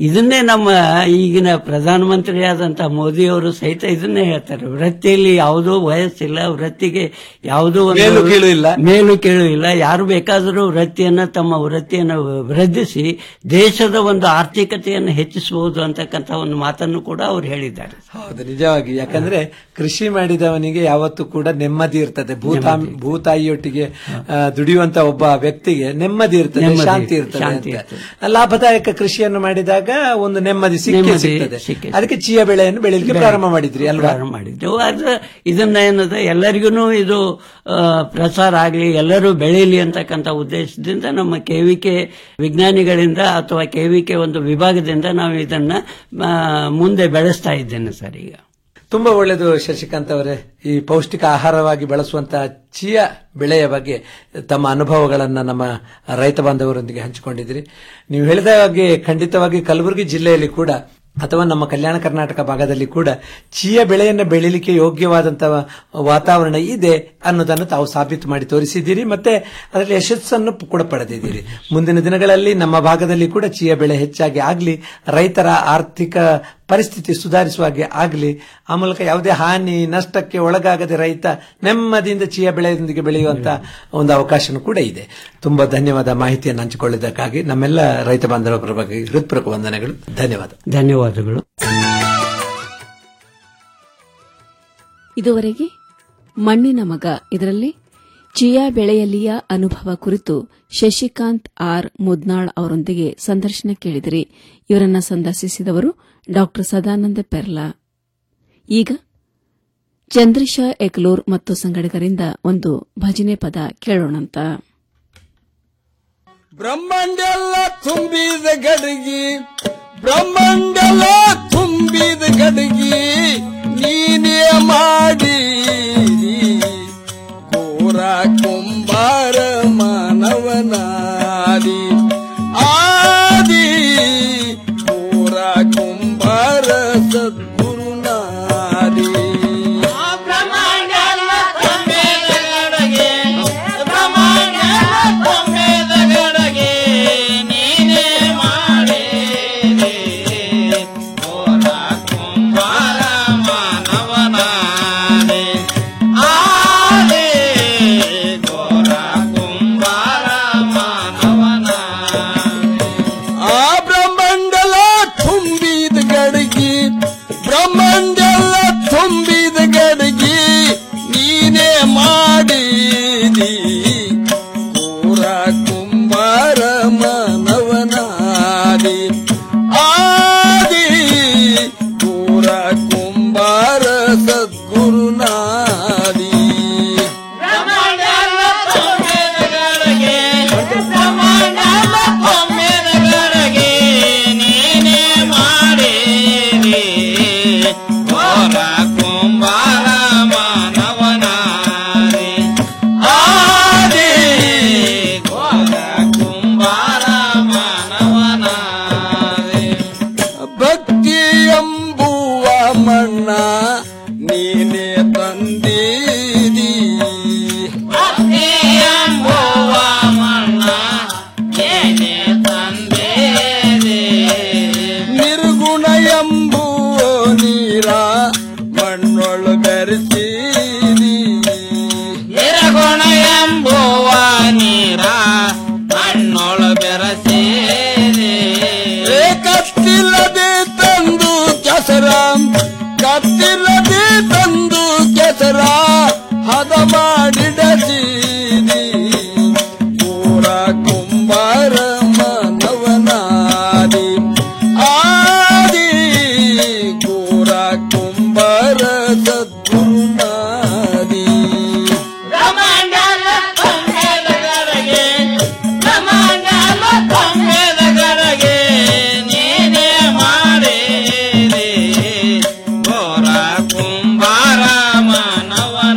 ನಮ್ಮ ಈಗಿನ ಪ್ರಧಾನಮಂತ್ರಿ ಆದಂತ ಮೋದಿ ಅವರು ಸಹಿತ ಇದನ್ನೇ ಹೇಳ್ತಾರೆ ವೃತ್ತಿಯಲ್ಲಿ ಯಾವುದೋ ವಯಸ್ಸಿಲ್ಲ ವೃತ್ತಿಗೆ ಯಾವುದೋ ಒಂದು ಮೇಲು ಕೀಳು ಇಲ್ಲ. ಮೇಲು ಕೀಳು ಇಲ್ಲ ಯಾರು ಬೇಕಾದರೂ ವೃತ್ತಿಯನ್ನ ತಮ್ಮ ವೃತ್ತಿಯನ್ನು ವೃದ್ಧಿಸಿ ದೇಶದ ಒಂದು ಆರ್ಥಿಕತೆಯನ್ನು ಹೆಚ್ಚಿಸಬಹುದು ಅಂತಕ್ಕಂಥ ಒಂದು ಮಾತನ್ನು ಕೂಡ ಅವ್ರು ಹೇಳಿದ್ದಾರೆ ಹೌದು ನಿಜವಾಗಿ ಯಾಕಂದ್ರೆ ಕೃಷಿ ಮಾಡಿದವನಿಗೆ ಯಾವತ್ತೂ ಕೂಡ ನೆಮ್ಮದಿ ಇರ್ತದೆ ಭೂತಾ ಭೂತಾಯಿಯೊಟ್ಟಿಗೆ ಆ, ದುಡಿಯುವಂತ ಒಬ್ಬ ವ್ಯಕ್ತಿಗೆ ನೆಮ್ಮದಿ ಇರ್ತದೆ ನೆಮ್ಮದಿ, ಶಾಂತಿ ಇರ್ತದೆ ಶಾಂತಿ ಅಂತ. ಲಾಭದಾಯಕ ಕೃಷಿಯನ್ನು ಮಾಡಿದಾಗ ಒಂದು ನೆಮ್ಮದಿ ಸಿಕ್ಕೇ ನೆಮ್ಮದಿ ಸಿಗ್ತದೆ ಸಿಕ್ಕೇ ಅದಕ್ಕೆ ಚೀಯ ಬೆಳೆಯನ್ನು ಬೆಳೀಲಿಕ್ಕೆ ಬೆಳೆ- ಪ್ರಾರಂಭ ಮಾಡಿದ್ರಿ ಅಲ್ವಾ ಪ್ರಾರಂಭ ಮಾಡಿದ್ದೆವು ಆದ್ರೆ ಇದನ್ನ ಏನದ ಎಲ್ಲರಿಗೂ ಇದು ಆ, ಪ್ರಸಾರ ಆಗಲಿ ಎಲ್ಲರೂ ಬೆಳೀಲಿ ಅಂತಕ್ಕಂಥ ಉದ್ದೇಶದಿಂದ ನಮ್ಮ ಕೆವಿಕೆ ವಿಜ್ಞಾನಿಗಳಿಂದ ಅಥವಾ ಕೆವಿಕೆ ಒಂದು ವಿಭಾಗದಿಂದ ನಾವು ಇದನ್ನ ಆ, ಮುಂದೆ ಬೆಳೆಸ್ತಾ ಇದ್ದೇನೆ ಸರ್ ಈಗ ತುಂಬಾ ಒಳ್ಳೆಯದು ಶಶಿಕಾಂತ್ ಅವರೇ ಈ ಪೌಷ್ಟಿಕ ಆಹಾರವಾಗಿ ಬಳಸುವಂತಹ ಚಿಯಾ ಬೆಳೆಯ ಬಗ್ಗೆ ತಮ್ಮ ಅನುಭವಗಳನ್ನ ನಮ್ಮ ರೈತ ಬಾಂಧವರೊಂದಿಗೆ ಹಂಚಿಕೊಂಡಿದ್ರಿ ನೀವು ಹೇಳಿದ ಹಾಗೆ ಖಂಡಿತವಾಗಿ ಕಲಬುರಗಿ ಜಿಲ್ಲೆಯಲ್ಲಿ ಕೂಡ ಅಥವಾ ನಮ್ಮ ಕಲ್ಯಾಣ ಕರ್ನಾಟಕ ಭಾಗದಲ್ಲಿ ಕೂಡ ಚಿಯಾ ಬೆಳೆಯನ್ನು ಬೆಳಿಲಿಕ್ಕೆ ಯೋಗ್ಯವಾದಂತಹ ವಾತಾವರಣ ಇದೆ ಅನ್ನೋದನ್ನು ತಾವು ಸಾಬೀತು ಮಾಡಿ ತೋರಿಸಿದ್ದೀರಿ ಮತ್ತೆ ಅದರಲ್ಲಿ ಯಶಸ್ಸನ್ನು ಕೂಡ ಪಡೆದಿದ್ದೀರಿ ಮುಂದಿನ ದಿನಗಳಲ್ಲಿ ನಮ್ಮ ಭಾಗದಲ್ಲಿ ಕೂಡ ಚಿಯಾ ಬೆಳೆ ಹೆಚ್ಚಾಗಿ ಆಗ್ಲಿ ರೈತರ ಆರ್ಥಿಕ ಪರಿಸ್ಥಿತಿ ಸುಧಾರಿಸುವ ಹಾಗೆ ಆಗಲಿ ಆ ಮೂಲಕ ಯಾವುದೇ ಹಾನಿ ನಷ್ಟಕ್ಕೆ ಒಳಗಾಗದೆ ರೈತ ನೆಮ್ಮದಿಯಿಂದ ಚಿಯಾ ಬೆಳೆಯೊಂದಿಗೆ ಬೆಳೆಯುವಂತ ಒಂದು ಅವಕಾಶನೂ ಕೂಡ ಇದೆ ತುಂಬಾ ಧನ್ಯವಾದ ಮಾಹಿತಿಯನ್ನು ಹಂಚಿಕೊಳ್ಳಿದ್ದಕ್ಕಾಗಿ ನಮ್ಮೆಲ್ಲ ರೈತ ಬಾಂಧವರ ಬಗ್ಗೆ ಹೃತ್ಪೂರ್ವಕ ವಂದನೆಗಳು ಧನ್ಯವಾದ ಧನ್ಯವಾದಗಳು ಇದುವರೆಗೆ ಮಣ್ಣಿನ ಮಗ ಇದರಲ್ಲಿ ಚಿಯಾ ಬೆಳೆಯಲ್ಲಿಯ ಅನುಭವ ಕುರಿತು ಶಶಿಕಾಂತ್ ಆರ್ ಮುದ್ನಾಳ್ ಅವರೊಂದಿಗೆ ಸಂದರ್ಶನ ಕೇಳಿದಿರಿ ಇವರನ್ನ ಸಂದರ್ಶಿಸಿದವರು ಡಾ ಸದಾನಂದ ಪೆರ್ಲಾ ಈಗ ಚಂದ್ರಿಶಾ ಎಕ್ಲೂರ್ ಮತ್ತು ಸಂಗಡಿಗರಿಂದ ಒಂದು ಭಜನೆ ಪದ ಕೇಳೋಣಂತ ಬ್ರಹ್ಮಾಂಡೆಲ್ಲ ತುಂಬಿದ ಗಡಗಿ ಬ್ರಹ್ಮಾಂಡೆಲ್ಲ ತುಂಬಿದ ಗಡಗಿ ನೀನೇ ಮಾಡಿ ಘೋರ ಕುಂಬಾರ ಮಾನವನಾದಿ ಆದಿ ಘೋರ ಕುಂಬಾರ ಸದ್ಗುರುನಾದಿ ಬ್ರಹ್ಮಾಂಡೆಲ್ಲ ತುಂಬಿದ ಗಡಗಿ ಬ್ರಹ್ಮಾಂಡೆಲ್ಲ ತುಂಬಿದ ಗಡಗಿ ನೀನೇ ಮಾಡಿ ಘೋರ ಕುಂಬಾರ ಮಾನವನಾದಿ ಆದಿ ಘೋರ ಕುಂಬಾರ ಆ ಬ್ರಹ್ಮಾಂಡಲ ತುಂಬಿದ ಗಡಗಿ ಬ್ರಹ್ಮಾಂಡಲ ತುಂಬಿದ ಗಡಗಿ ನೀನೇ ಮಾಡಿದಿ ಪೂರ ಕುಂಬಾರ ಮಾನವನಾದಿ ಆದಿ ಪೂರ ಕುಂಬಾರ ಸದ್ಗುರುನಾದಿ ಬ್ರಹ್ಮಾಂಡಲ ತುಂಬಿದ ಗಡಗಿ ಬ್ರಹ್ಮಾಂಡಲ ತುಂಬಿದ ಗಡಗಿ ನೀನೇ ಮಾಡಿದಿ ಘೋರ ಕುಂಬಾರ ಮಾನವನಾದಿ ಆದಿ ಘೋರ ಕುಂಬಾರ ಮಾನವನಾದಿ ಭಕ್ತಿ ಎಂಬುವ ಮಣ್ಣ ನೀನೇ ತಂದೀದಿ ಭಕ್ತಿ ಎಂಬುವ ಮಣ್ಣ ನೀನೇ ತಂದೇದಿ ನಿರ್ಗುಣ ಎಂಬುವ ನೀರ ಮಣ್ಣೊಳು ಬೆರೆಸೀದಿ ನಿರ್ಗುಣ ಎಂಬುವ ನೀರ ಮಣ್ಣೊಳು ಬೆರೆಸೀದಿ ಕತ್ತಿಲ್ಲದೆ ತಂದು ಕೆಸರ ಕತ್ತಿಲ್ಲದೆ ತಂದು ಕೆಸರ ಹದ ಮಾಡಿಡಸೀದಿ ಪೂರ ಕುಂಬಾರ ಮಾನವನಾದಿ ಆದಿ ಪೂರ ಕುಂಬಾರ ಸದ್ಗುರುನಾದಿ ಬ್ರಹ್ಮಾಂಡಲ ತುಂಬಿದ ಗಡಗೆ ಬ್ರಹ್ಮಾಂಡಲ ತುಂಬಿದ ಗಡಗೆ ನೀನೇ ಮಾಡಿದೆ ಘೋರ ಕುಂಬಾರ ಮಾನವನಾದಿ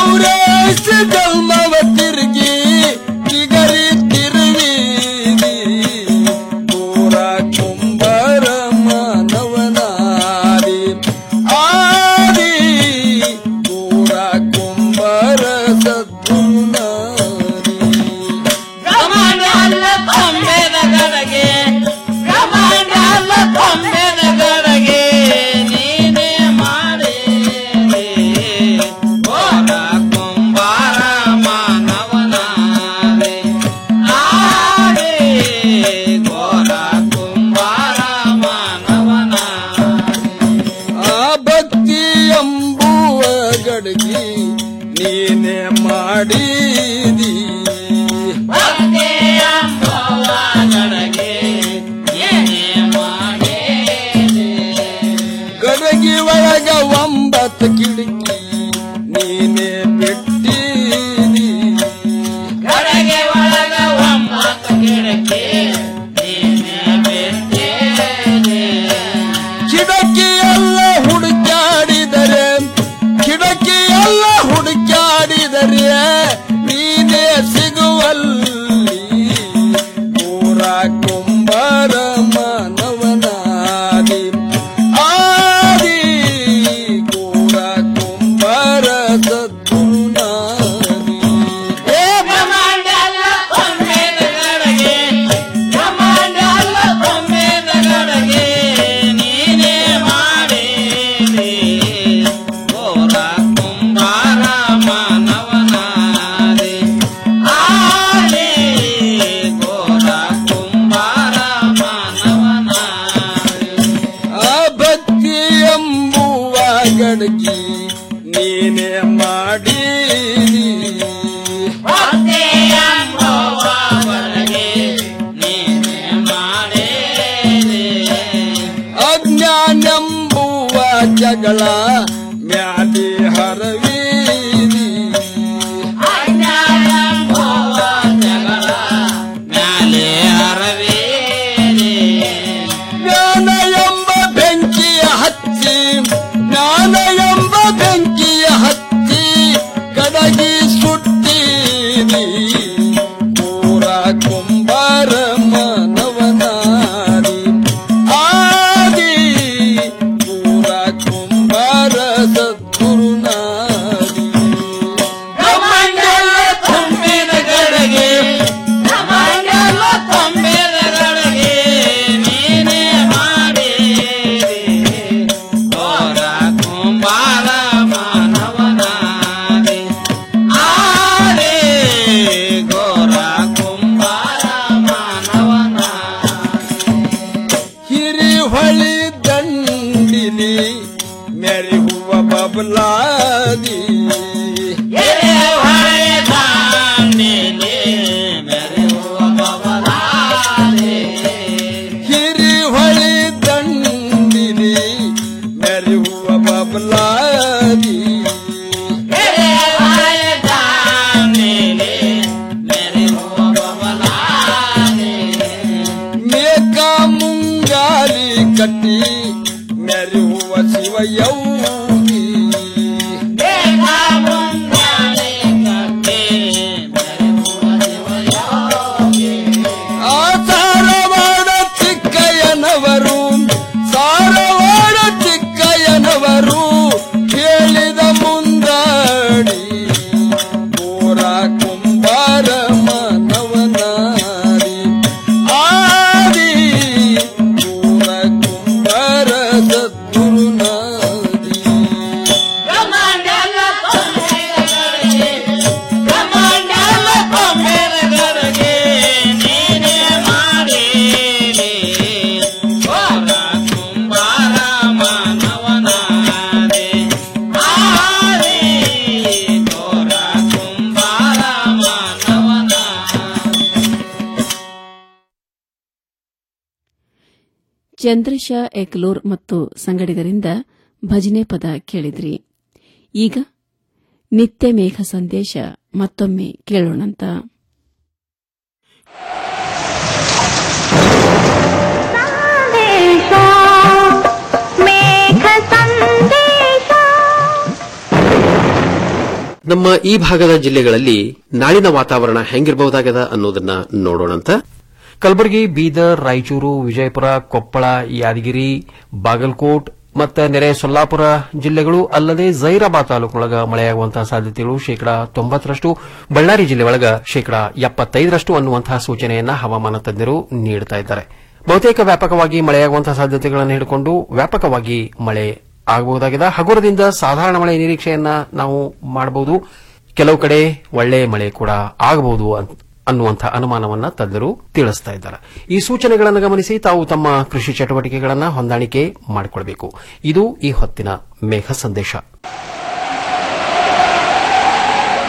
ಗೌರೇಶ ಜನ್ಮವ ತಿರುಗಿ ತಿಗರಿ ತಿರುವೀದಿ ಪೂರ ಕುಂಬರ ಮಾನವನಾದಿ ಆದಿ ಪೂರ ಕುಂಬರ ಸದ್ಗುರುನಾದಿ ಗಮನಲ್ಲ ಕೊಂಬೆದ ಗಡಗೆ ಗಮನಲ್ಲ ಕೊಂಬೆದ ಗಡಗೆ ನೀನೇ ಮಾಡಿ ಓರ ಕುಂಬಾರ ಮಾನವನಾದೆ ಆದೆ ಗೋರ ಕುಂಬಾರ ಆ ಭಕ್ತಿ ಎಂಬುವ ಗಡಗಿ ನೀನೆ ಮಾಡಿದಿ ಗಡಗಿ ಒಳಗ ಒಂಬತ್ತು ಕಿಟಕಿ ನೀನೆ ಬಿಟ್ಟಿದಿ ಗಡಗೆ ಒಳಗ ಒಂಬತ್ತು ಕಿಡಕಿ ನೀನೇ ಬಿಟ್ಟೇನೆ ಕಿಡಕಿ ಎಲ್ಲ ಹುಡುಕಾಡಿದರೆ ಕಿಡಕಿ ಎಲ್ಲ ಹುಡುಕಾಡಿದರೆ ನೀನೇ ಸಿಗುವಲ್ಲಿ ಪೂರ ಕುಂಬಾರ ಮಾನವನಾದಿ ಆದಿ ಪೂರ ಕುಂಬಾರ ಸದ್ಗುರುನಾದಿ ಏ ಗಮಂಡಲ್ಲ ಕೊಂಬೆದ ಗಡಗೆ ಗಮಂಡಲ್ಲ ಕೊಂಬೆದ ಗಡಗೆ ನೀನೇ ಮಾಡಿದೆ ಗೋರ ಕುಂಬಾರ ಮಾನವನಾದೆ ಆದೆ ಗೋರ ಕುಂಬಾರ ಮಾನವನಾದೆ ಆ ಭಕ್ತಿ ಎಂಬುವ ಗಡಗಿ ನೀನೆ ಮಾಡಿದಿ ಭಕ್ತಿಯ ಗೋವಾವರೆಗೆ ನೀನೇ ಮಾಡಿದೆ ಅಜ್ಞಾನೆಂಬುವ ಜಗಳ ಮ್ಯಾಲಿ ಹರವೀದಿ ಮ್ಯಾಲೆ ಹರವೇನೆ ಜ್ಞಾನ ಎಂಬ ಬೆಂಕಿಯ ಹಚ್ಚಿ ಜ್ಞಾನ ಎಂಬ ಬೆಂಕಿಯ ಹಚ್ಚಿ ಕಡಗಿ ಸುಟ್ಟೀನಿ ಪೂರ ಕುಂಬಾರ ಮಾನವನಾದಿ ಆದಿ ಪೂರ ಕುಂಬಾರ ಸದ್ಗುರುನಾದಿ ಗಮಂಡಲ ತುಂಬಿದ ಗಡಗೆ ಗಮಂಡಲ ತುಂಬಿದ ಗಡಗೆ ನೀನೇ ಮಾಡಿದೆ ಗೋರ ಕುಂಬಾರ ಮಾನವನಾದೆ ಆದೆ ಗೋರ ಕುಂಬಾರ ಹಿರಿಹೊಳಿ ದಂಡಿಲಿ ಮೆರಿಹುವ ಬಬಲಾದಿ ಹಿರಿಹೊಳಿ ದಂಡಿಲಿ ಮೆರಿಹುವ ಬಬಲಾದಿ ಮೇಕ ಮುಂಗಾಲಿ ಕಟ್ಟಿ ಮೆರಿಹುವ ಶಿವಯೌಗಿ ಆ ಸಾರವಾಡ ಚಿಕ್ಕಯ್ಯನವರು ಸಾರವಾಡ ಚಿಕ್ಕಯ್ಯನವರು ಕೇಳಿದ ಮುಂದಾಡಿ ಪೂರ ಕುಂಬಾರ ಮಾನವನಾರಿ ಆದಿ ಪೂರ ಕುಂಬಾರ ಸದ್ಗುರುನಾದಿ ಚಂದ್ರಶ ಎಕ್ಲೂರ್ ಮತ್ತು ಸಂಗಡಿಗರಿಂದ ಭಜನೆ ಪದ ಕೇಳಿದ್ರಿ ಈಗ ನಿತ್ಯ ಮೇಘ ಸಂದೇಶ ಮತ್ತೊಮ್ಮೆ ಕೇಳೋಣಂತ ನಮ್ಮ ಈ ಭಾಗದ ಜಿಲ್ಲೆಗಳಲ್ಲಿ ನಾಳಿನ ವಾತಾವರಣ ಹೆಂಗಿರಬಹುದಾಗದ ಅನ್ನೋದನ್ನ ನೋಡೋಣಂತ ಕಲಬುರಗಿ ಬೀದರ್ ರಾಯಚೂರು ವಿಜಯಪುರ ಕೊಪ್ಪಳ ಯಾದಗಿರಿ ಬಾಗಲಕೋಟ್ ಮತ್ತು ನೆರೆ ಸೊಲ್ಲಾಪುರ ಜಿಲ್ಲೆಗಳು ಅಲ್ಲದೆ ಜೈರಾಬಾದ್ ತಾಲೂಕಿನೊಳಗ ಮಳೆಯಾಗುವಂತಹ ಸಾಧ್ಯತೆಗಳು ಶೇಕಡಾ ತೊಂಬತ್ತರಷ್ಟು ಬಳ್ಳಾರಿ ಜಿಲ್ಲೆ ಒಳಗ ಶೇಕಡಾ ಎಪ್ಪತ್ತೈದರಷ್ಟು ಅನ್ನುವಂತಹ ಸೂಚನೆಯನ್ನ ಹವಾಮಾನ ತಜ್ಞರು ನೀಡುತ್ತಾ ಇದ್ದಾರೆ ಬಹುತೇಕ ವ್ಯಾಪಕವಾಗಿ ಮಳೆಯಾಗುವಂತಹ ಸಾಧ್ಯತೆಗಳನ್ನು ಹಿಡಿಕೊಂಡು ವ್ಯಾಪಕವಾಗಿ ಮಳೆ ಆಗಬಹುದಾಗಿದೆ ಹಗುರದಿಂದ ಸಾಧಾರಣ ಮಳೆ ನಿರೀಕ್ಷೆಯನ್ನ ನಾವು ಮಾಡಬಹುದು ಕೆಲವು ಕಡೆ ಒಳ್ಳೆ ಮಳೆ ಕೂಡ ಆಗಬಹುದು ಅಂತ ಅನ್ನುವಂಥ ಅನುಮಾನವನ್ನ ತಜ್ಞರು ತಿಳಿಸ್ತಾ ಇದ್ದಾರೆ ಈ ಸೂಚನೆಗಳನ್ನು ಗಮನಿಸಿ ತಾವು ತಮ್ಮ ಕೃಷಿ ಚಟುವಟಿಕೆಗಳನ್ನು ಹೊಂದಾಣಿಕೆ ಮಾಡಿಕೊಳ್ಬೇಕು ಇದು ಈ ಹೊತ್ತಿನ ಮೇಘ ಸಂದೇಶ